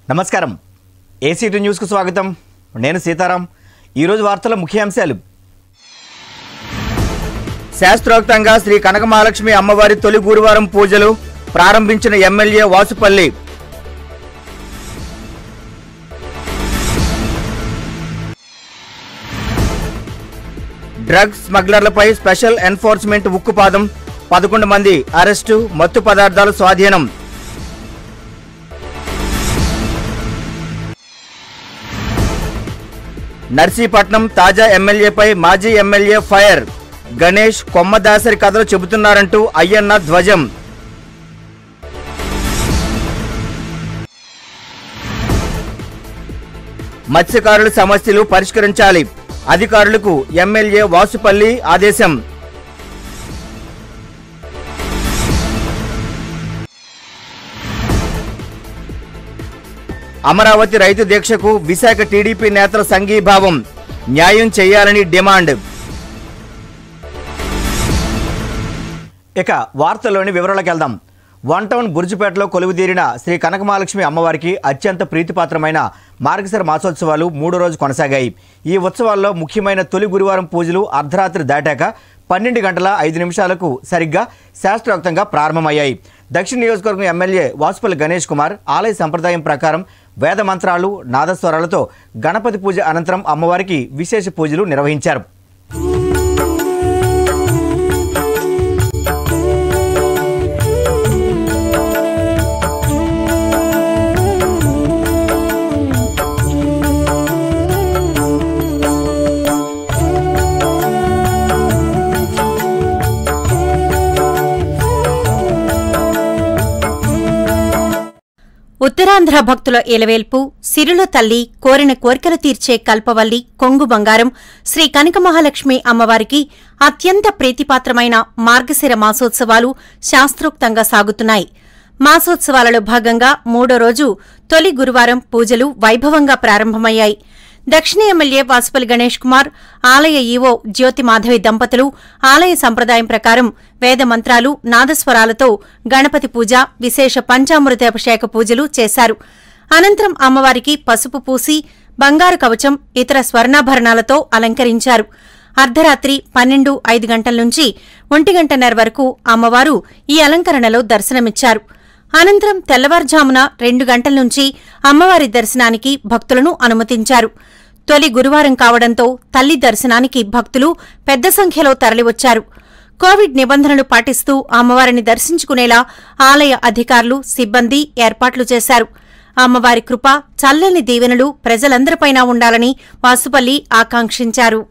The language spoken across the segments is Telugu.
నమస్కారం ఏసీటీ న్యూస్కు స్వాగతం నేను సీతారాం ఈరోజు వార్తల ముఖ్యాంశాలు శాస్త్రోక్తంగా శ్రీ కనకమహాలక్ష్మి అమ్మవారి తొలి గురువారం పూజలు ప్రారంభించిన ఎమ్మెల్యే వాసుపల్లి డ్రగ్స్ స్మగ్లర్లపై స్పెషల్ ఎన్ఫోర్స్మెంట్ ఉక్కుపాదం పదకొండు మంది అరెస్టు మత్తు పదార్థాలు స్వాధీనం నర్సీపట్నం తాజా ఎమ్మెల్యేపై మాజీ ఎమ్మెల్యే ఫైర్ గణేష్ కొమ్మదాసరి కథలు చెబుతున్నారంటూ అయ్యన్న ధ్వజం మత్స్యకారుల సమస్యలు పరిష్కరించాలి అధికారులకు ఎమ్మెల్యే వాసుపల్లి ఆదేశం అమరావతి రైతు దీక్షకు విశాఖ టీడీపీ నేతల సంఘీభావం న్యాయం చేయాలని డిమాండ్ ఇక వార్తల్లోని వివరాలకు వెళ్దాం వన్ టౌన్ బుర్జుపేటలో కొలువుదీరిన శ్రీ కనకమహాలక్ష్మి అమ్మవారికి అత్యంత ప్రీతిపాత్రమైన మార్గశిర మాసోత్సవాలు మూడో రోజు కొనసాగాయి ఈ ఉత్సవాల్లో ముఖ్యమైన తొలి గురువారం పూజలు అర్ధరాత్రి దాటాక పన్నెండు గంటల ఐదు నిమిషాలకు సరిగ్గా శాస్త్రోక్తంగా ప్రారంభమయ్యాయి దక్షిణ నియోజకవర్గం ఎమ్మెల్యే వాసుపల్లి గణేష్ కుమార్ ఆలయ సంప్రదాయం ప్రకారం వేద మంత్రాలు నాదస్వరాలతో గణపతి పూజ అనంతరం అమ్మవారికి విశేష పూజలు నిర్వహించారు ఉత్తరాంధ్ర భక్తుల ఎలవేల్పు సిరుల తల్లి కోరిన కోరికలు తీర్చే కల్పవల్లి కొంగు బంగారం శ్రీ కనకమహాలక్ష్మి అమ్మవారికి అత్యంత ప్రీతిపాత్రమైన మార్గశిర మాసోత్సవాలు శాస్త్రోక్తంగా సాగుతున్నాయి మాసోత్సవాలలో భాగంగా మూడో రోజు తొలి గురువారం పూజలు వైభవంగా ప్రారంభమయ్యాయి దక్షిణ ఎమ్మెల్యే వాసుపల్లి గణేష్ కుమార్ ఆలయ ఈవో జ్యోతి మాధవి దంపతులు ఆలయ సంప్రదాయం ప్రకారం వేద మంత్రాలు నాదస్వరాలతో గణపతి పూజ విశేష పంచామృత అభిషేక పూజలు చేశారు అనంతరం అమ్మవారికి పసుపు పూసి బంగారు కవచం ఇతర స్వర్ణాభరణాలతో అలంకరించారు అర్ధరాత్రి పన్నెండు ఐదు గంటల నుంచి ఒంటి గంటన్నర వరకు అమ్మవారు ఈ అలంకరణలో దర్శనమిచ్చారు అనంతరం తెల్లవారుజామున రెండు గంటల నుంచి అమ్మవారి దర్శనానికి భక్తులను అనుమతించారు తొలి గురువారం కావడంతో తల్లి దర్శనానికి భక్తులు పెద్ద సంఖ్యలో తరలివచ్చారు కోవిడ్ నిబంధనలు పాటిస్తూ అమ్మవారిని దర్శించుకునేలా ఆలయ అధికారులు సిబ్బంది ఏర్పాట్లు చేశారు అమ్మవారి కృప చల్లని దీవెనలు ప్రజలందరిపైనా ఉండాలని వాసుపల్లి ఆకాంక్షించారు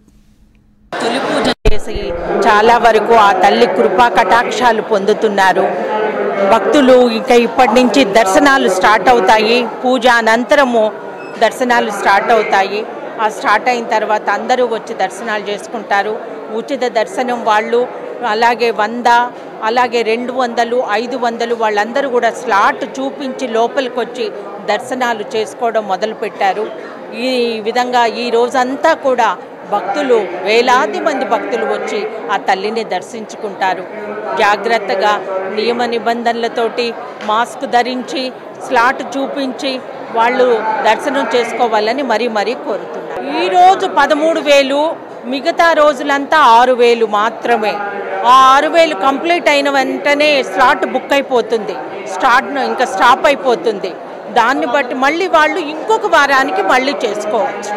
తొలి పూజ చేసి చాలా వరకు ఆ తల్లి కృపా కటాక్షాలు పొందుతున్నారు భక్తులు ఇంకా ఇప్పటి నుంచి దర్శనాలు స్టార్ట్ అవుతాయి పూజ అనంతరము దర్శనాలు స్టార్ట్ అవుతాయి ఆ స్టార్ట్ అయిన తర్వాత అందరూ వచ్చి దర్శనాలు చేసుకుంటారు ఉచిత దర్శనం వాళ్ళు అలాగే వంద అలాగే రెండు వందలు ఐదు వందలు వాళ్ళందరూ కూడా స్లాట్ చూపించి లోపలికి వచ్చి దర్శనాలు చేసుకోవడం మొదలుపెట్టారు ఈ విధంగా ఈ రోజంతా కూడా భక్తులు వేలాది మంది భక్తులు వచ్చి ఆ తల్లిని దర్శించుకుంటారు జాగ్రత్తగా నియమ నిబంధనలతోటి మాస్క్ ధరించి స్లాట్ చూపించి వాళ్ళు దర్శనం చేసుకోవాలని మరీ మరీ కోరుతున్నారు ఈరోజు పదమూడు వేలు మిగతా రోజులంతా ఆరు వేలు మాత్రమే ఆ ఆరు వేలు కంప్లీట్ అయిన వెంటనే స్లాట్ బుక్ అయిపోతుంది స్టార్ట్ ఇంకా స్టాప్ అయిపోతుంది దాన్ని బట్టి మళ్ళీ వాళ్ళు ఇంకొక వారానికి మళ్ళీ చేసుకోవచ్చు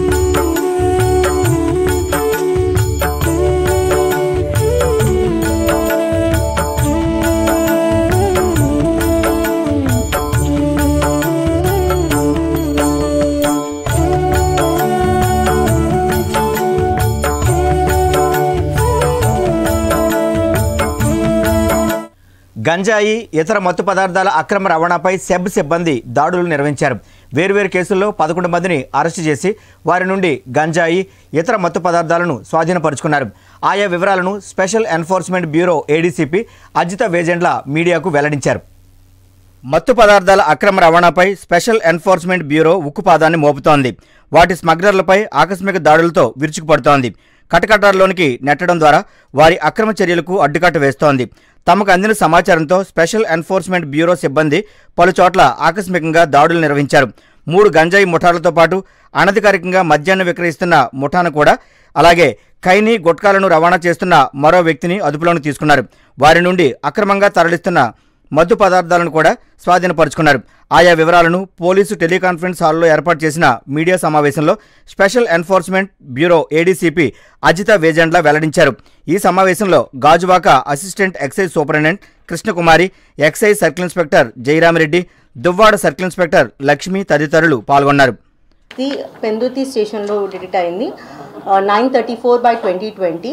గంజాయి ఇతర మత్తు పదార్థాల అక్రమ రవాణాపై సెబ్ సిబ్బంది దాడులు నిర్వహించారు వేర్వేరు కేసుల్లో పదకొండు మందిని అరెస్టు చేసి వారి నుండి గంజాయి ఇతర మత్తు పదార్థాలను స్వాధీనపరుచుకున్నారు ఆయా వివరాలను special enforcement bureau ADCP Ajitha Vejendla మీడియాకు వెల్లడించారు మత్తు పదార్థాల అక్రమ రవాణాపై స్పెషల్ ఎన్ఫోర్స్మెంట్ బ్యూరో ఉక్కుపాదాన్ని మోపుతోంది వాటి స్మగ్లర్లపై ఆకస్మిక దాడులతో విరుచుకుపడుతోంది కటకటాల్లోనికి నెట్టడం ద్వారా వారి అక్రమ చర్యలకు అడ్డుకట్ట వేస్తోంది తమకు అందిన సమాచారంతో స్పెషల్ ఎన్ఫోర్స్మెంట్ బ్యూరో సిబ్బంది పలు చోట్ల ఆకస్మికంగా దాడులు నిర్వహించారు మూడు గంజాయి ముఠాలతో పాటు అనధికారికంగా మద్యాన్ని విక్రయిస్తున్న ముఠాను కూడా అలాగే ఖైనీ గుట్కాలను రవాణా చేస్తున్న మరో వ్యక్తిని అదుపులోకి తీసుకున్నారు వారి నుండి అక్రమంగా తరలిస్తున్న మద్దు పదార్థాలను కూడా స్వాధీనపరుచుకున్నారు ఆయా వివరాలను పోలీసు టెలికాన్ఫరెన్స్ హాల్లో ఏర్పాటు చేసిన మీడియా సమావేశంలో special enforcement bureau ADCP Ajitha Vejandla వెల్లడించారు ఈ సమావేశంలో Gajuwaka assistant excise superintendent Krishnakumari excise circle inspector Jayaramireddy Duvvada circle inspector Lakshmi తదితరులు పాల్గొన్నారు ది పెందుతి స్టేషన్లో డిటెక్ట్ అయింది nine thirty four by twenty twenty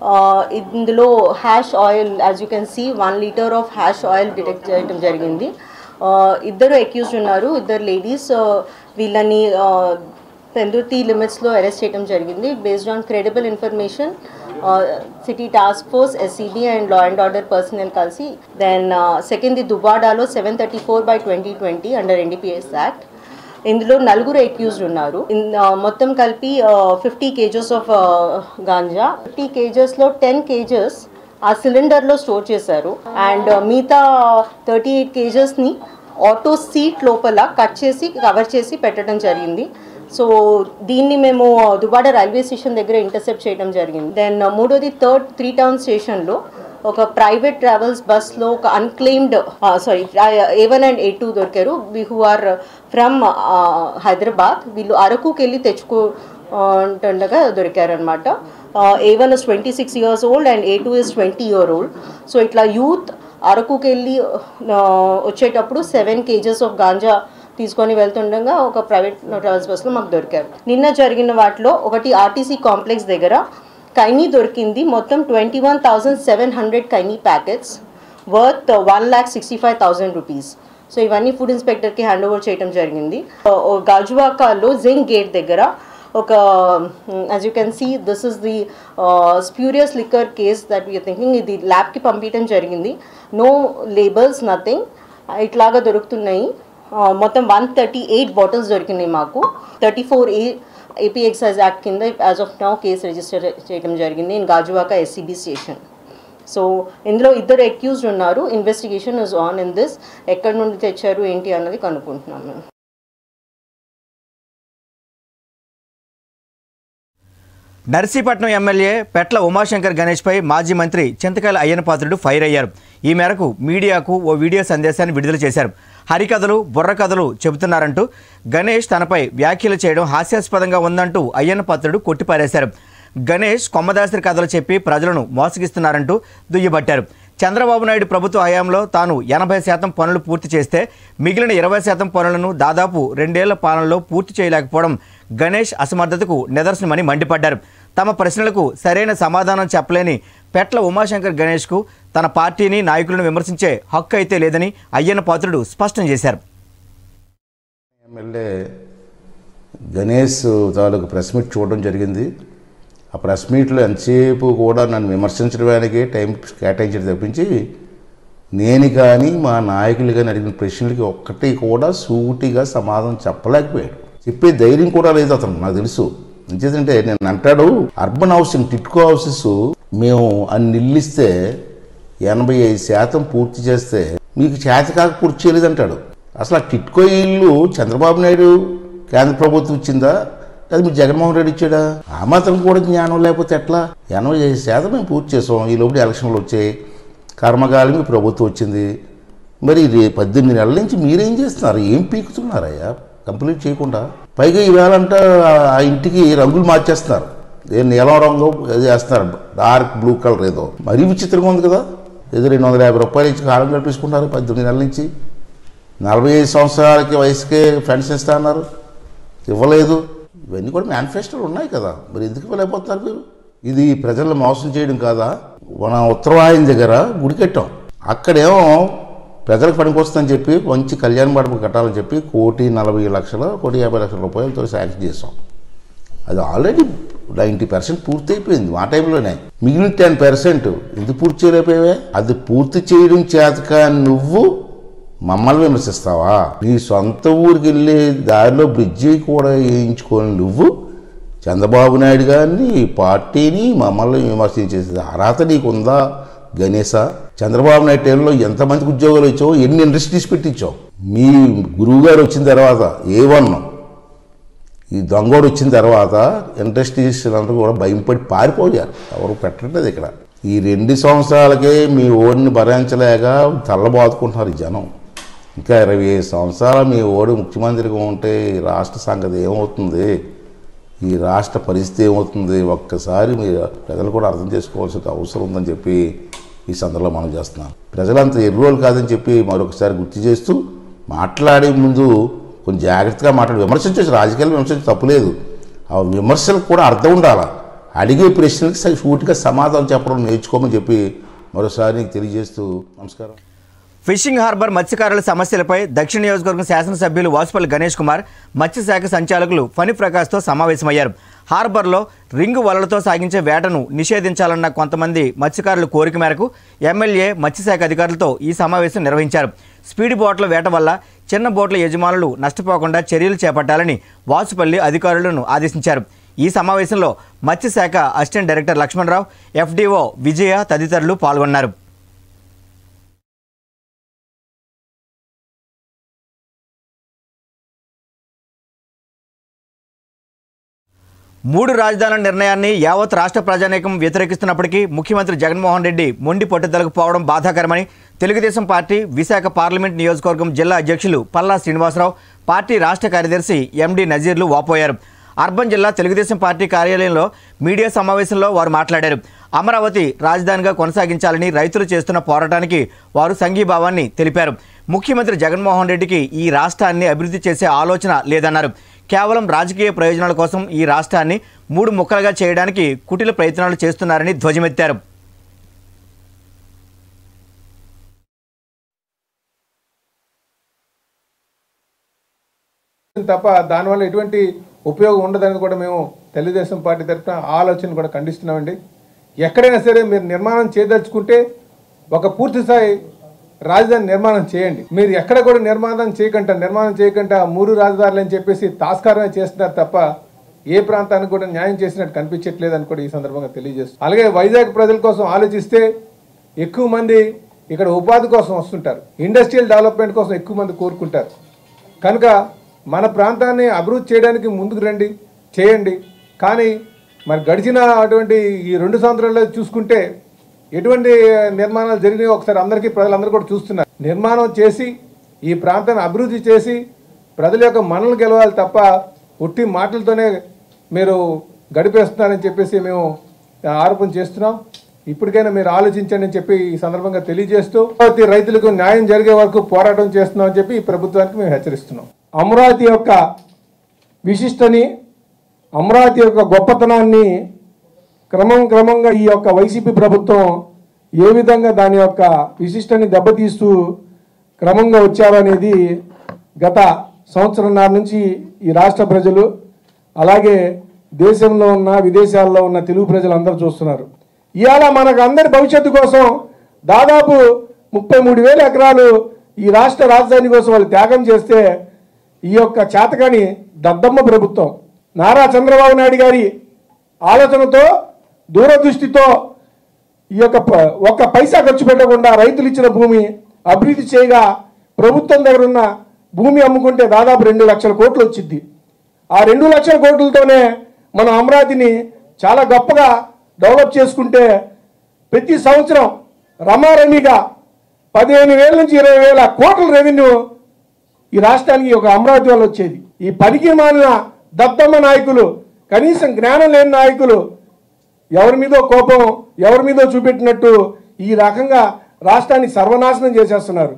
ఇందులో hash oil as you can see one litre of hash oil detect చేయడం జరిగింది Uh, ఇద్దరు అక్యూజ్డ్ ఉన్నారు ఇద్దరు లేడీస్ వీళ్ళని uh, పెందుర్తి లిమిట్స్లో అరెస్ట్ చేయడం జరిగింది based on credible information city task force SCB and law and order personnel కలిసి దెన్ సెకండ్ ది దుబాడాలో seven thirty four by twenty twenty under NDPS act ఇందులో నలుగురు అక్యూజ్డ్ ఉన్నారు ఇన్- ఆ, మొత్తం కలిపి fifty kgs of ganja fifty కేజెస్లో టెన్ కేజెస్ ఆ సిలిండర్లో స్టోర్ చేశారు అండ్ మిగతా థర్టీ ఎయిట్ కేజెస్ని ఆటో సీట్ లోపల కట్ చేసి కవర్ చేసి పెట్టడం జరిగింది సో దీన్ని మేము దుబాడ రైల్వే స్టేషన్ దగ్గర ఇంటర్సెప్ట్ చేయడం జరిగింది దెన్ మూడోది థర్డ్ త్రీ టౌన్ స్టేషన్లో ఒక ప్రైవేట్ ట్రావెల్స్ బస్లో ఒక unclaimed sorry A one and A two దొరికారు హూ ఆర్ ఫ్రమ్ హైదరాబాద్ వీళ్ళు అరకుకి వెళ్ళి తెచ్చుకో ఉంటుండగా దొరికారనమాట A one is twenty six years old and A two is twenty year old so ఇట్లా యూత్ అరకుకి వెళ్ళి ఆ, వచ్చేటప్పుడు సెవెన్ కేజెస్ ఆఫ్ గాంజా తీసుకొని వెళ్తుండగా ఒక ప్రైవేట్ ట్రావెల్స్ బస్లో మాకు దొరికారు నిన్న జరిగిన వాటిలో ఒకటి ఆర్టీసీ కాంప్లెక్స్ దగ్గర కైనీ దొరికింది మొత్తం twenty one thousand seven hundred khaini packets worth one lakh sixty five thousand rupees so ఇవన్నీ ఫుడ్ ఇన్స్పెక్టర్కి హ్యాండ్ ఓవర్ చేయడం జరిగింది ఓ- ఓ గాజువాకాలో జింగ్ గేట్ దగ్గర ఒక as you can see this is the spurious liquor case that we're thinking ఇది ల్యాబ్కి పంపించడం జరిగింది నో లేబల్స్ నథింగ్ ఇట్లాగా దొరుకుతున్నాయి ఆ, మొత్తం వన్ థర్టీ ఎయిట్ బాటిల్స్ దొరికినాయి మాకు thirty four A AP excise act కింద as of now case register చేయడం జరిగింది in Gajuwaka SCB station so ఇందులో ఇద్దరు అక్యూజ్డ్ ఉన్నారు investigation is on in this ఎక్కడి నుండి తెచ్చారు ఏంటి అన్నది కనుక్కుంటున్నాం మేము నర్సీపట్నం ఎమ్మెల్యే పెట్ల ఉమాశంకర్ గణేష్పై మాజీ మంత్రి చింతకాయల అయ్యనపాత్రుడు ఫైర్ అయ్యారు ఈ మేరకు మీడియాకు ఓ వీడియో సందేశాన్ని విడుదల చేశారు హరికథలు బుర్రకథలు చెబుతున్నారంటూ గణేష్ తనపై వ్యాఖ్యలు చేయడం హాస్యాస్పదంగా ఉందంటూ అయ్యన్నపాత్రుడు కొట్టిపారేశారు గణేష్ కొమ్మదాసరి కథలు చెప్పి ప్రజలను మోసగిస్తున్నారంటూ దుయ్యబట్టారు చంద్రబాబు నాయుడు ప్రభుత్వ హయాంలో తాను ఎనభై శాతం పనులు పూర్తి చేస్తే మిగిలిన ఇరవై శాతం పనులను దాదాపు రెండేళ్ల పాలనలో పూర్తి చేయలేకపోవడం గణేష్ అసమర్థతకు నిదర్శనమని మండిపడ్డారు తమ ప్రశ్నలకు సరైన సమాధానం చెప్పలేని పెట్ల ఉమాశంకర్ గణేష్కు తన పార్టీని నాయకులను విమర్శించే హక్కు అయితే లేదని అయ్యన్న పాత్రుడు స్పష్టం చేశారు ఎమ్మెల్యే గణేష్ తాలూకు ప్రెస్ మీట్ చూడడం జరిగింది ఆ ప్రెస్ మీట్లో ఎంతసేపు కూడా నన్ను విమర్శించడానికి టైం కేటాయించడం తప్పించి నేను కానీ మా నాయకులు కానీ అడిగిన ప్రశ్నలకి ఒక్కటి కూడా సూటిగా సమాధానం చెప్పలేకపోయాడు చెప్పే ధైర్యం కూడా లేదు అతను నాకు తెలుసు ఎందుకంటే నేను అంటాడు అర్బన్ హౌసింగ్ టిట్కో హౌసెస్ మేము అన్ని ఇల్లు ఇస్తే ఎనభై ఐదు శాతం పూర్తి చేస్తే మీకు చేత కాక పూర్తి చేయలేదు అంటాడు అసలు ఆ టిట్కో ఇల్లు చంద్రబాబు నాయుడు కేంద్ర ప్రభుత్వం ఇచ్చిందా అది మీ జగన్మోహన్ రెడ్డి ఇచ్చాడా ఆ మాత్రం కూడా జ్ఞానం లేకపోతే ఎట్లా ఎనభై ఐదు శాతం మేము పూర్తి చేసాం ఈ లోపల ఎలక్షన్లు వచ్చాయి కర్మకాలం మీ ప్రభుత్వం వచ్చింది మరి రే పద్దెనిమిది నెలల నుంచి మీరేం చేస్తున్నారు ఏం పీకుతున్నారయ్యా కంప్లీట్ చేయకుండా పైగా ఈవేళంట ఆ ఇంటికి రంగులు మార్చేస్తున్నారు ఏ నీలం రంగు అది వేస్తున్నారు డార్క్ బ్లూ కలర్ ఏదో మరీ విచిత్రంగా ఉంది కదా ఏదో రెండు వందల యాభై రూపాయలు ఇచ్చి కాలం కల్పించుకుంటారు పద్దెనిమిది నెలల నుంచి నలభై ఐదు సంవత్సరాలకి వయసుకే పెన్షన్ ఇస్తా అన్నారు ఇవ్వలేదు ఇవన్నీ కూడా మేనిఫెస్టోలు ఉన్నాయి కదా మరి ఎందుకు ఇవ్వలేకపోతున్నారు మీరు ఇది ప్రజలను మోసం చేయడం కాదా మన ఉత్తరవాహిని దగ్గర గుడి కట్టాం అక్కడేమో ప్రజలకు పనికొస్తుందని చెప్పి మంచి కళ్యాణ మండపం కట్టాలని చెప్పి కోటి నలభై లక్షల కోటి యాభై లక్షల రూపాయలతో శాంక్షన్ చేసాం అది ఆల్రెడీ నైంటీ పర్సెంట్ పూర్తి అయిపోయింది ఆ టైంలోనే మిగిలిన టెన్ పర్సెంట్ ఎందుకు పూర్తి చేయలేకపోయావే అది పూర్తి చేయడం చేతక నువ్వు మమ్మల్ని విమర్శిస్తావా నీ సొంత ఊరికి వెళ్ళే దారిలో బ్రిడ్జి కూడా వేయించుకొని నువ్వు చంద్రబాబు నాయుడు గారిని ఈ పార్టీని మమ్మల్ని విమర్శించేది అర్హత నీకుందా గణేశ చంద్రబాబు నాయుడు టైంలో ఎంతమందికి ఉద్యోగాలు ఇచ్చావు ఎన్ని ఇండస్ట్రీస్ పెట్టించావు మీ గురువు గారు వచ్చిన తర్వాత ఏ వన్ ఈ దొంగోడు వచ్చిన తర్వాత ఇండస్ట్రీస్ అందరూ కూడా భయపడి పారిపోయారు ఎవరు పెట్టట్లేదు ఇక్కడ ఈ రెండు సంవత్సరాలకే మీ ఓడిని భరించలేక తల్లబాదుకుంటున్నారు ఈ జనం ఇంకా ఇరవై ఐదు సంవత్సరాలు మీ ఓడి ముఖ్యమంత్రిగా ఉంటే ఈ రాష్ట్ర సంగతి ఏమవుతుంది ఈ రాష్ట్ర పరిస్థితి ఏమవుతుంది ఒక్కసారి మీ ప్రజలు కూడా అర్థం చేసుకోవాల్సిన అవసరం ఉందని చెప్పి ఈ సందర్భంలో మనం చేస్తున్నాం ప్రజలంతా ఎర్రోలు కాదని చెప్పి మరొకసారి గుర్తు చేస్తూ మాట్లాడే ముందు కొంచెం జాగ్రత్తగా మాట్లాడి విమర్శించవచ్చు రాజకీయాలు విమర్శించడం తప్పులేదు ఆ విమర్శలకు కూడా అర్థం ఉండాలి అడిగే ప్రశ్నలకు సరి- సూటిగా సమాధానం చెప్పడం నేర్చుకోమని చెప్పి మరోసారి నీకు తెలియజేస్తూ నమస్కారం ఫిషింగ్ హార్బర్ మత్స్యకారుల సమస్యలపై దక్షిణ నియోజకవర్గం శాసనసభ్యులు వాసుపల్లి గణేష్ కుమార్ మత్స్యశాఖ సంచాలకులు ఫణి ప్రకాష్తో సమావేశమయ్యారు హార్బర్లో రింగు వలలతో సాగించే వేటను నిషేధించాలన్న కొంతమంది మత్స్యకారుల కోరిక మేరకు ఎమ్మెల్యే మత్స్యశాఖ అధికారులతో ఈ సమావేశం నిర్వహించారు స్పీడ్ బోట్ల వేట వల్ల చిన్న బోట్ల యజమానులు నష్టపోకుండా చర్యలు చేపట్టాలని వాసుపల్లి అధికారులను ఆదేశించారు ఈ సమావేశంలో మత్స్యశాఖ assistant director Lakshmanarao FDO Vijaya తదితరులు పాల్గొన్నారు మూడు రాజధానుల నిర్ణయాన్ని యావత్ రాష్ట్ర ప్రజానీకం వ్యతిరేకిస్తున్నప్పటికీ ముఖ్యమంత్రి జగన్మోహన్ రెడ్డి మొండి పట్టుదలకు పోవడం బాధాకరమని తెలుగుదేశం పార్టీ విశాఖ పార్లమెంట్ నియోజకవర్గం జిల్లా అధ్యక్షులు పల్లా శ్రీనివాసరావు పార్టీ రాష్ట్ర కార్యదర్శి ఎండి నజీర్లు వాపోయారు అర్బన్ జిల్లా తెలుగుదేశం పార్టీ కార్యాలయంలో మీడియా సమావేశంలో వారు మాట్లాడారు అమరావతి రాజధానిగా కొనసాగించాలని రైతులు చేస్తున్న పోరాటానికి వారు సంఘీభావాన్ని తెలిపారు ముఖ్యమంత్రి జగన్మోహన్ రెడ్డికి ఈ రాష్ట్రాన్ని అభివృద్ధి చేసే ఆలోచన లేదన్నారు కేవలం రాజకీయ ప్రయోజనాల కోసం ఈ రాష్ట్రాన్ని మూడు ముక్కలుగా చేయడానికి కుటిల ప్రయత్నాలు చేస్తున్నారని ధ్వజమెత్తారు తప్ప దానివల్ల ఎటువంటి ఉపయోగం ఉండదని కూడా మేము తెలుగుదేశం పార్టీ తరఫున ఆలోచన కూడా ఖండిస్తున్నామండి ఎక్కడైనా సరే మీరు నిర్మాణం చేయదలుచుకుంటే ఒక పూర్తి స్థాయి రాజధాని నిర్మాణం చేయండి మీరు ఎక్కడ కూడా నిర్మాణం చేయకుండా నిర్మాణం చేయకుండా మూడు రాజధానులు అని చెప్పేసి తాస్కారమే చేస్తున్నారు తప్ప ఏ ప్రాంతానికి కూడా న్యాయం చేసినట్టు కనిపించట్లేదు అని కూడా ఈ సందర్భంగా తెలియజేస్తుంది అలాగే వైజాగ్ ప్రజల కోసం ఆలోచిస్తే ఎక్కువ మంది ఇక్కడ ఉపాధి కోసం వస్తుంటారు ఇండస్ట్రియల్ డెవలప్మెంట్ కోసం ఎక్కువ మంది కోరుకుంటారు కనుక మన ప్రాంతాన్ని అభివృద్ధి చేయడానికి ముందుకు రండి చేయండి కానీ మరి గడిచిన అటువంటి ఈ రెండు సంవత్సరాల్లో చూసుకుంటే ఎటువంటి నిర్మాణాలు జరిగినాయో ఒకసారి అందరికీ ప్రజలందరూ కూడా చూస్తున్నారు నిర్మాణం చేసి ఈ ప్రాంతాన్ని అభివృద్ధి చేసి ప్రజల యొక్క మనలు గెలవాలి తప్ప ఉట్టి మాటలతోనే మీరు గడిపేస్తున్నారని చెప్పేసి మేము ఆరోపణ చేస్తున్నాం ఇప్పటికైనా మీరు ఆలోచించండి అని చెప్పి ఈ సందర్భంగా తెలియజేస్తూ అమరావతి రైతులకు న్యాయం జరిగే వరకు పోరాటం చేస్తున్నాం అని చెప్పి ఈ ప్రభుత్వానికి మేము హెచ్చరిస్తున్నాం అమరావతి యొక్క విశిష్టని అమరావతి యొక్క గొప్పతనాన్ని క్రమం క్రమంగా ఈ యొక్క వైసీపీ ప్రభుత్వం ఏ విధంగా దాని యొక్క విశిష్టని దెబ్బతీస్తూ క్రమంగా వచ్చారనేది గత సంవత్సరంన్నర నుంచి ఈ రాష్ట్ర ప్రజలు అలాగే దేశంలో ఉన్న విదేశాల్లో ఉన్న తెలుగు ప్రజలు అందరూ చూస్తున్నారు ఇవాళ మనకు అందరి భవిష్యత్తు కోసం దాదాపు ముప్పై మూడు వేల ఎకరాలు ఈ రాష్ట్ర రాజధాని కోసం వాళ్ళు త్యాగం చేస్తే ఈ యొక్క చేతకాని దద్దమ్మ ప్రభుత్వం నారా చంద్రబాబు నాయుడు గారి ఆలోచనతో దూరదృష్టితో ఈ యొక్క ప- ఒక్క పైసా ఖర్చు పెట్టకుండా రైతులు ఇచ్చిన భూమి అభివృద్ధి చేయగా ప్రభుత్వం దగ్గర ఉన్న భూమి అమ్ముకుంటే దాదాపు రెండు లక్షల కోట్లు వచ్చింది ఆ రెండు లక్షల కోట్లతోనే మనం అమరావతిని చాలా గొప్పగా డెవలప్ చేసుకుంటే ప్రతి సంవత్సరం రమారమిగా పదిహేను వేల నుంచి ఇరవై వేల కోట్ల రెవెన్యూ ఈ రాష్ట్రానికి ఒక అమరావతి వల్ల వచ్చేది ఈ పనికి మాలిన దద్దమ్మ నాయకులు కనీసం జ్ఞానం లేని నాయకులు ఎవరి మీదో కోపం ఎవరి మీదో చూపెట్టినట్టు ఈ రకంగా రాష్ట్రాన్ని సర్వనాశనం చేసేస్తున్నారు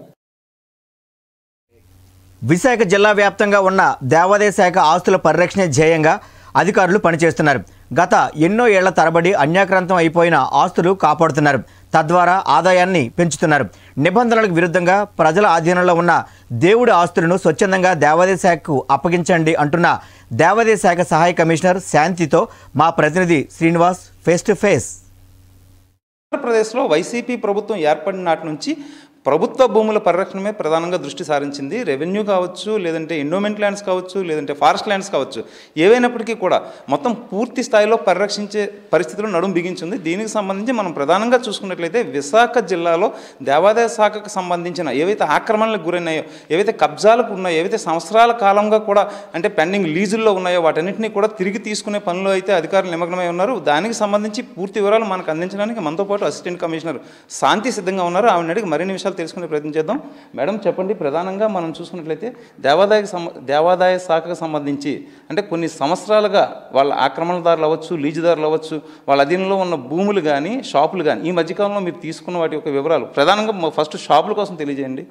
విశాఖ జిల్లా వ్యాప్తంగా ఉన్న దేవాదాయ శాఖ ఆస్తుల పరిరక్షణ ధ్యేయంగా అధికారులు పనిచేస్తున్నారు గత ఎన్నో ఏళ్ల తరబడి అన్యాక్రాంతం అయిపోయిన ఆస్తులు కాపాడుతున్నారు తద్వారా ఆదాయాన్ని పెంచుతున్నారు నిబంధనలకు విరుద్ధంగా ప్రజల ఆధీనంలో ఉన్న దేవుడి ఆస్తులను స్వచ్ఛందంగా దేవాదాయ శాఖకు అప్పగించండి అంటున్న దేవాదాయ శాఖ సహాయ కమిషనర్ శాంతితో మా ప్రతినిధి శ్రీనివాస్ ఫేస్ టు ఫేస్ ఆంధ్రప్రదేశ్లో వైసీపీ ప్రభుత్వం ఏర్పడిన నాటి నుంచి ప్రభుత్వ భూముల పరిరక్షణమే ప్రధానంగా దృష్టి సారించింది రెవెన్యూ కావచ్చు లేదంటే ఎండోమెంట్ ల్యాండ్స్ కావచ్చు లేదంటే ఫారెస్ట్ ల్యాండ్స్ కావచ్చు ఏవైనప్పటికీ కూడా మొత్తం పూర్తి స్థాయిలో పరిరక్షించే పరిస్థితులు నడుం బిగించింది దీనికి సంబంధించి మనం ప్రధానంగా చూసుకున్నట్లయితే విశాఖ జిల్లాలో దేవాదాయ శాఖకు సంబంధించిన ఏవైతే ఆక్రమణలకు గురైనాయో ఏవైతే కబ్జాలకు ఉన్నాయో ఏవైతే సంవత్సరాల కాలంగా కూడా అంటే పెండింగ్ లీజుల్లో ఉన్నాయో వాటన్నింటినీ కూడా తిరిగి తీసుకునే పనిలో అయితే అధికారులు నిమగ్నమై ఉన్నారు దానికి సంబంధించి పూర్తి వివరాలు మనకు అందించడానికి మనతో పాటు అసిస్టెంట్ కమిషనర్ శాంతి సిద్ధంగా ఉన్నారు ఆవిడ అడిగి మరిన్ని విషయాలు తెలుసుకునే ప్రయత్నం చేద్దాం మేడం చెప్పండి ప్రధానంగా మనం చూసుకున్నట్లయితే దేవాదాయ సంబ దేవాదాయ శాఖకు సంబంధించి అంటే కొన్ని సంవత్సరాలుగా వాళ్ళ ఆక్రమణదారులు అవ్వచ్చు లీజుదారులు అవ్వచ్చు వాళ్ళ అధీనంలో ఉన్న భూములు కానీ షాపులు కానీ ఈ మధ్యకాలంలో మీరు తీసుకున్న వాటి యొక్క వివరాలు ప్రధానంగా ఫస్ట్ షాపుల కోసం తెలియజేయండి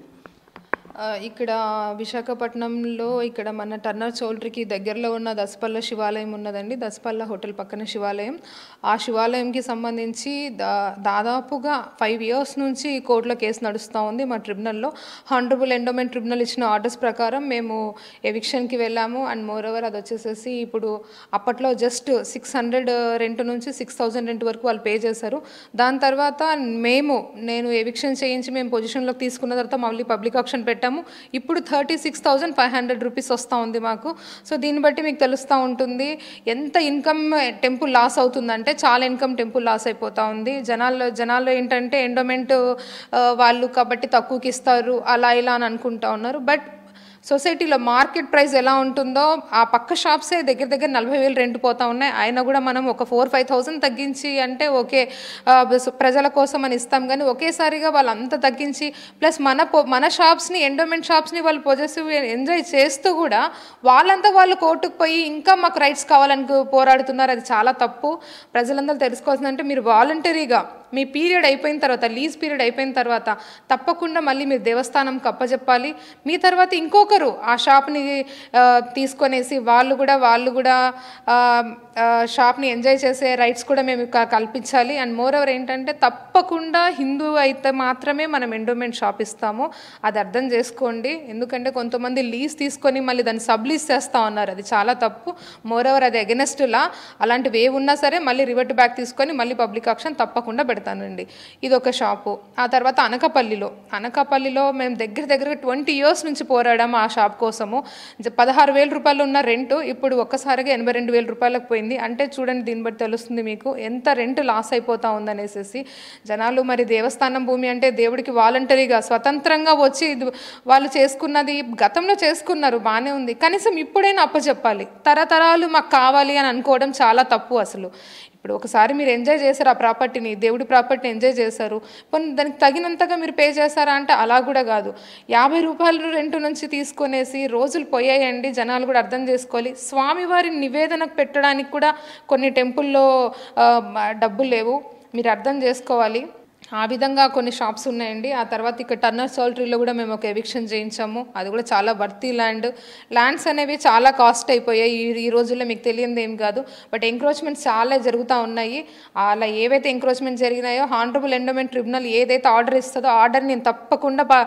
ఆ, ఇక్కడ విశాఖపట్నంలో ఇక్కడ మన టర్నర్ చౌల్ట్రీకి దగ్గరలో ఉన్న దసపల్ల శివాలయం ఉన్నదండి దసపల్ల హోటల్ పక్కన శివాలయం ఆ శివాలయంకి సంబంధించి దా దాదాపుగా ఫైవ్ ఇయర్స్ నుంచి కోర్టులో కేసు నడుస్తూ ఉంది మా ట్రిబ్యునల్లో హానరబుల్ ఎండోమెంట్ ట్రిబ్యునల్ ఇచ్చిన ఆర్డర్స్ ప్రకారం మేము ఎవిక్షన్కి వెళ్ళాము అండ్ మోర్ ఓవర్ అది వచ్చేసేసి ఇప్పుడు అప్పట్లో జస్ట్ సిక్స్ హండ్రెడ్ రెంట్ నుంచి సిక్స్ థౌజండ్ రెంట్ వరకు వాళ్ళు పే చేశారు దాని తర్వాత మేము నేను ఎవిక్షన్ చేయించి మేము పొజిషన్లోకి తీసుకున్న తర్వాత మళ్ళీ పబ్లిక్ ఆప్షన్ పెట్టాము ఇప్పుడు thirty six thousand five hundred rupees వస్తూ ఉంది మాకు సో దీన్ని బట్టి మీకు తెలుస్తూ ఉంటుంది ఎంత ఇన్కమ్ టెంపుల్ లాస్ అవుతుందంటే చాలా ఇన్కమ్ టెంపుల్ లాస్ అయిపోతూ ఉంది జనాల్లో జనాల్లో ఏంటంటే ఎండోమెంట్ వాళ్ళు కాబట్టి తక్కువకి ఇస్తారు అలా ఇలా అని అనుకుంటా ఉన్నారు బట్ సొసైటీలో మార్కెట్ ప్రైస్ ఎలా ఉంటుందో ఆ పక్క షాప్సే దగ్గర దగ్గర నలభై వేలు రెంట్ పోతా ఉన్నాయి అయినా కూడా మనం ఒక ఫోర్ ఫైవ్ థౌసండ్ తగ్గించి అంటే ఓకే ఆ, బస్ ప్రజల కోసం అని ఇస్తాం కానీ ఒకేసారిగా వాళ్ళు అంత తగ్గించి ప్లస్ మన పో మన షాప్స్ని ఎండోమెంట్ షాప్స్ని వాళ్ళు పొజెసివ్ ఎంజాయ్ చేస్తూ కూడా వాళ్ళంతా వాళ్ళు కోర్టుకు పోయి ఇంకా మాకు రైట్స్ కావాలని పోరాడుతున్నారు అది చాలా తప్పు ప్రజలందరూ తెలుసుకోవాల్సిందంటే మీరు వాలంటరీగా మీ పీరియడ్ అయిపోయిన తర్వాత లీజ్ పీరియడ్ అయిపోయిన తర్వాత తప్పకుండా మళ్ళీ మీరు దేవస్థానంకి అప్పచెప్పాలి మీ తర్వాత ఇంకొకరు ఆ షాప్ని ఆ, తీసుకొనేసి వాళ్ళు కూడా వాళ్ళు కూడా ఆ, ఆ, షాప్ని ఎంజాయ్ చేసే రైట్స్ కూడా మేము క- కల్పించాలి అండ్ మోర్ ఓవర్ ఏంటంటే తప్పకుండా హిందూ అయితే మాత్రమే మనం ఎండోమెంట్ షాప్ ఇస్తాము అది అర్థం చేసుకోండి ఎందుకంటే కొంతమంది లీజ్ తీసుకొని మళ్ళీ దాన్ని సబ్లీజ్ చేస్తా ఉన్నారు అది చాలా తప్పు మోర్ ఓవర్ అది అగెనెస్ట్ లా అలాంటివి ఏ ఉన్నా సరే మళ్ళీ రివర్ట్ బ్యాక్ తీసుకొని మళ్ళీ పబ్లిక్ ఆప్షన్ తప్పకుండా పెడతానండి ఇది ఒక షాపు ఆ తర్వాత అనకాపల్లిలో అనకాపల్లిలో మేము దగ్గర దగ్గర ట్వంటీ ఇయర్స్ నుంచి పోరాడాము ఆ షాప్ కోసము జ- పదహారు వేల రూపాయలు ఉన్న రెంట్ ఇప్పుడు ఒక్కసారిగా ఎనభై రెండు వేల రూపాయలకు పోయింది అంటే చూడండి దీన్ని బట్టి తెలుస్తుంది మీకు ఎంత రెంట్ లాస్ అయిపోతా ఉందనేసి జనాలు మరి దేవస్థానం భూమి అంటే దేవుడికి వాలంటరీగా స్వతంత్రంగా వచ్చి ఇది వాళ్ళు చేసుకున్నది గతంలో చేసుకున్నారు బాగానే ఉంది కనీసం ఇప్పుడైనా అప్పచెప్పాలి తరతరాలు మాకు కావాలి అని అనుకోవడం చాలా తప్పు అసలు ఇప్పుడు ఒకసారి మీరు ఎంజాయ్ చేశారు ఆ ప్రాపర్టీని దేవుడి ప్రాపర్టీని ఎంజాయ్ చేశారు పోనీ దానికి తగినంతగా మీరు పే చేశారా అంటే అలా కూడా కాదు యాభై రూపాయలు రెంట్ నుంచి తీసుకొనేసి రోజులు పోయాయండి జనాలు కూడా అర్థం చేసుకోవాలి స్వామివారి నివేదనకు పెట్టడానికి కూడా కొన్ని టెంపుల్లో ఆ, డబ్బులు లేవు మీరు అర్థం చేసుకోవాలి ఆ విధంగా కొన్ని షాప్స్ ఉన్నాయండి ఆ తర్వాత ఇక్కడ టర్నర్ సోల్ట్రీలో కూడా మేము ఒక ఎవిక్షన్ చేయించాము అది కూడా చాలా వర్తీ ల్యాండ్ ల్యాండ్స్ అనేవి చాలా కాస్ట్ అయిపోయాయి ఈ ఈ రోజుల్లో మీకు తెలియంది ఏం కాదు బట్ ఎంక్రోచ్మెంట్స్ చాలా జరుగుతూ ఉన్నాయి అలా ఏవైతే ఎంక్రోచ్మెంట్ జరిగినాయో హానరబుల్ ఎండోమెంట్ ట్రిబ్యునల్ ఏదైతే ఆర్డర్ ఇస్తుందో ఆర్డర్ నేను తప్పకుండా పా-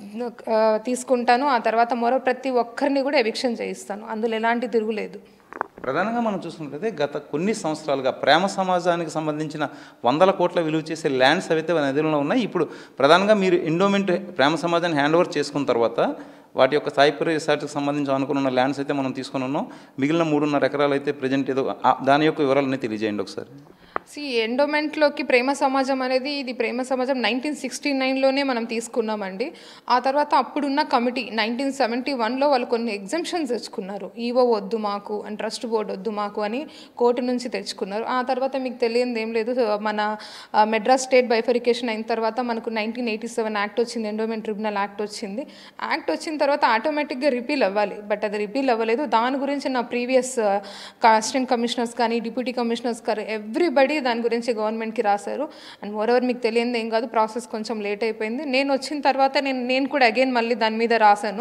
ఆ, తీసుకుంటాను ఆ తర్వాత మరో ప్రతి ఒక్కరిని కూడా ఎవిక్షన్ చేయిస్తాను అందులో ఎలాంటి తిరుగులేదు ప్రధానంగా మనం చూసుకున్నట్లయితే గత కొన్ని సంవత్సరాలుగా ప్రేమ సమాజానికి సంబంధించిన వందల కోట్ల విలువ చేసే ల్యాండ్స్ ఏవైతే మన నదిలో ఉన్నాయి ఇప్పుడు ప్రధానంగా మీరు ఎండోమెంట్ ప్రేమ సమాజాన్ని హ్యాండ్ ఓవర్ చేసుకున్న తర్వాత వాటి యొక్క సాయిపురి రిసార్ట్కి సంబంధించి అనుకున్న ల్యాండ్స్ అయితే మనం తీసుకుని ఉన్నాం మిగిలిన మూడున్నర ఎకరాలు అయితే ప్రజెంట్ ఏదో ఆ- దాని యొక్క వివరాలన్నీ తెలియజేయండి ఒకసారి సి ఎండోమెంట్లోకి ప్రేమ సమాజం అనేది ఇది ప్రేమ సమాజం నైన్టీన్ సిక్స్టీ నైన్లోనే మనం తీసుకున్నామండి ఆ తర్వాత అప్పుడున్న కమిటీ నైన్టీన్ సెవెంటీ వన్లో వాళ్ళు కొన్ని ఎగ్జంప్షన్స్ తెచ్చుకున్నారు ఈవో వద్దు మాకు అండ్ ట్రస్ట్ బోర్డు వద్దు మాకు అని కోర్టు నుంచి తెచ్చుకున్నారు ఆ తర్వాత మీకు తెలియదు ఏం లేదు మన ఆ, మెడ్రాస్ స్టేట్ బైఫరికేషన్ అయిన తర్వాత మనకు నైన్టీన్ ఎయిటీ సెవెన్ యాక్ట్ వచ్చింది ఎండోమెంట్ ట్రిబ్యునల్ యాక్ట్ వచ్చింది యాక్ట్ వచ్చిన తర్వాత ఆటోమేటిక్గా రిపీల్ అవ్వాలి బట్ అది రిపీల్ అవ్వలేదు దాని గురించి నా ప్రీవియస్ అసిస్టెంట్ కమిషనర్స్ కానీ డిప్యూటీ కమిషనర్స్ కానీ ఎవ్రీబడి దాని గురించి గవర్నమెంట్కి రాశారు అండ్ మోర్ మీకు తెలియదు ఏం కాదు ప్రాసెస్ కొంచెం లేట్ అయిపోయింది నేను వచ్చిన తర్వాత నేను నేను కూడా అగైన్ మళ్ళీ దాని మీద రాశాను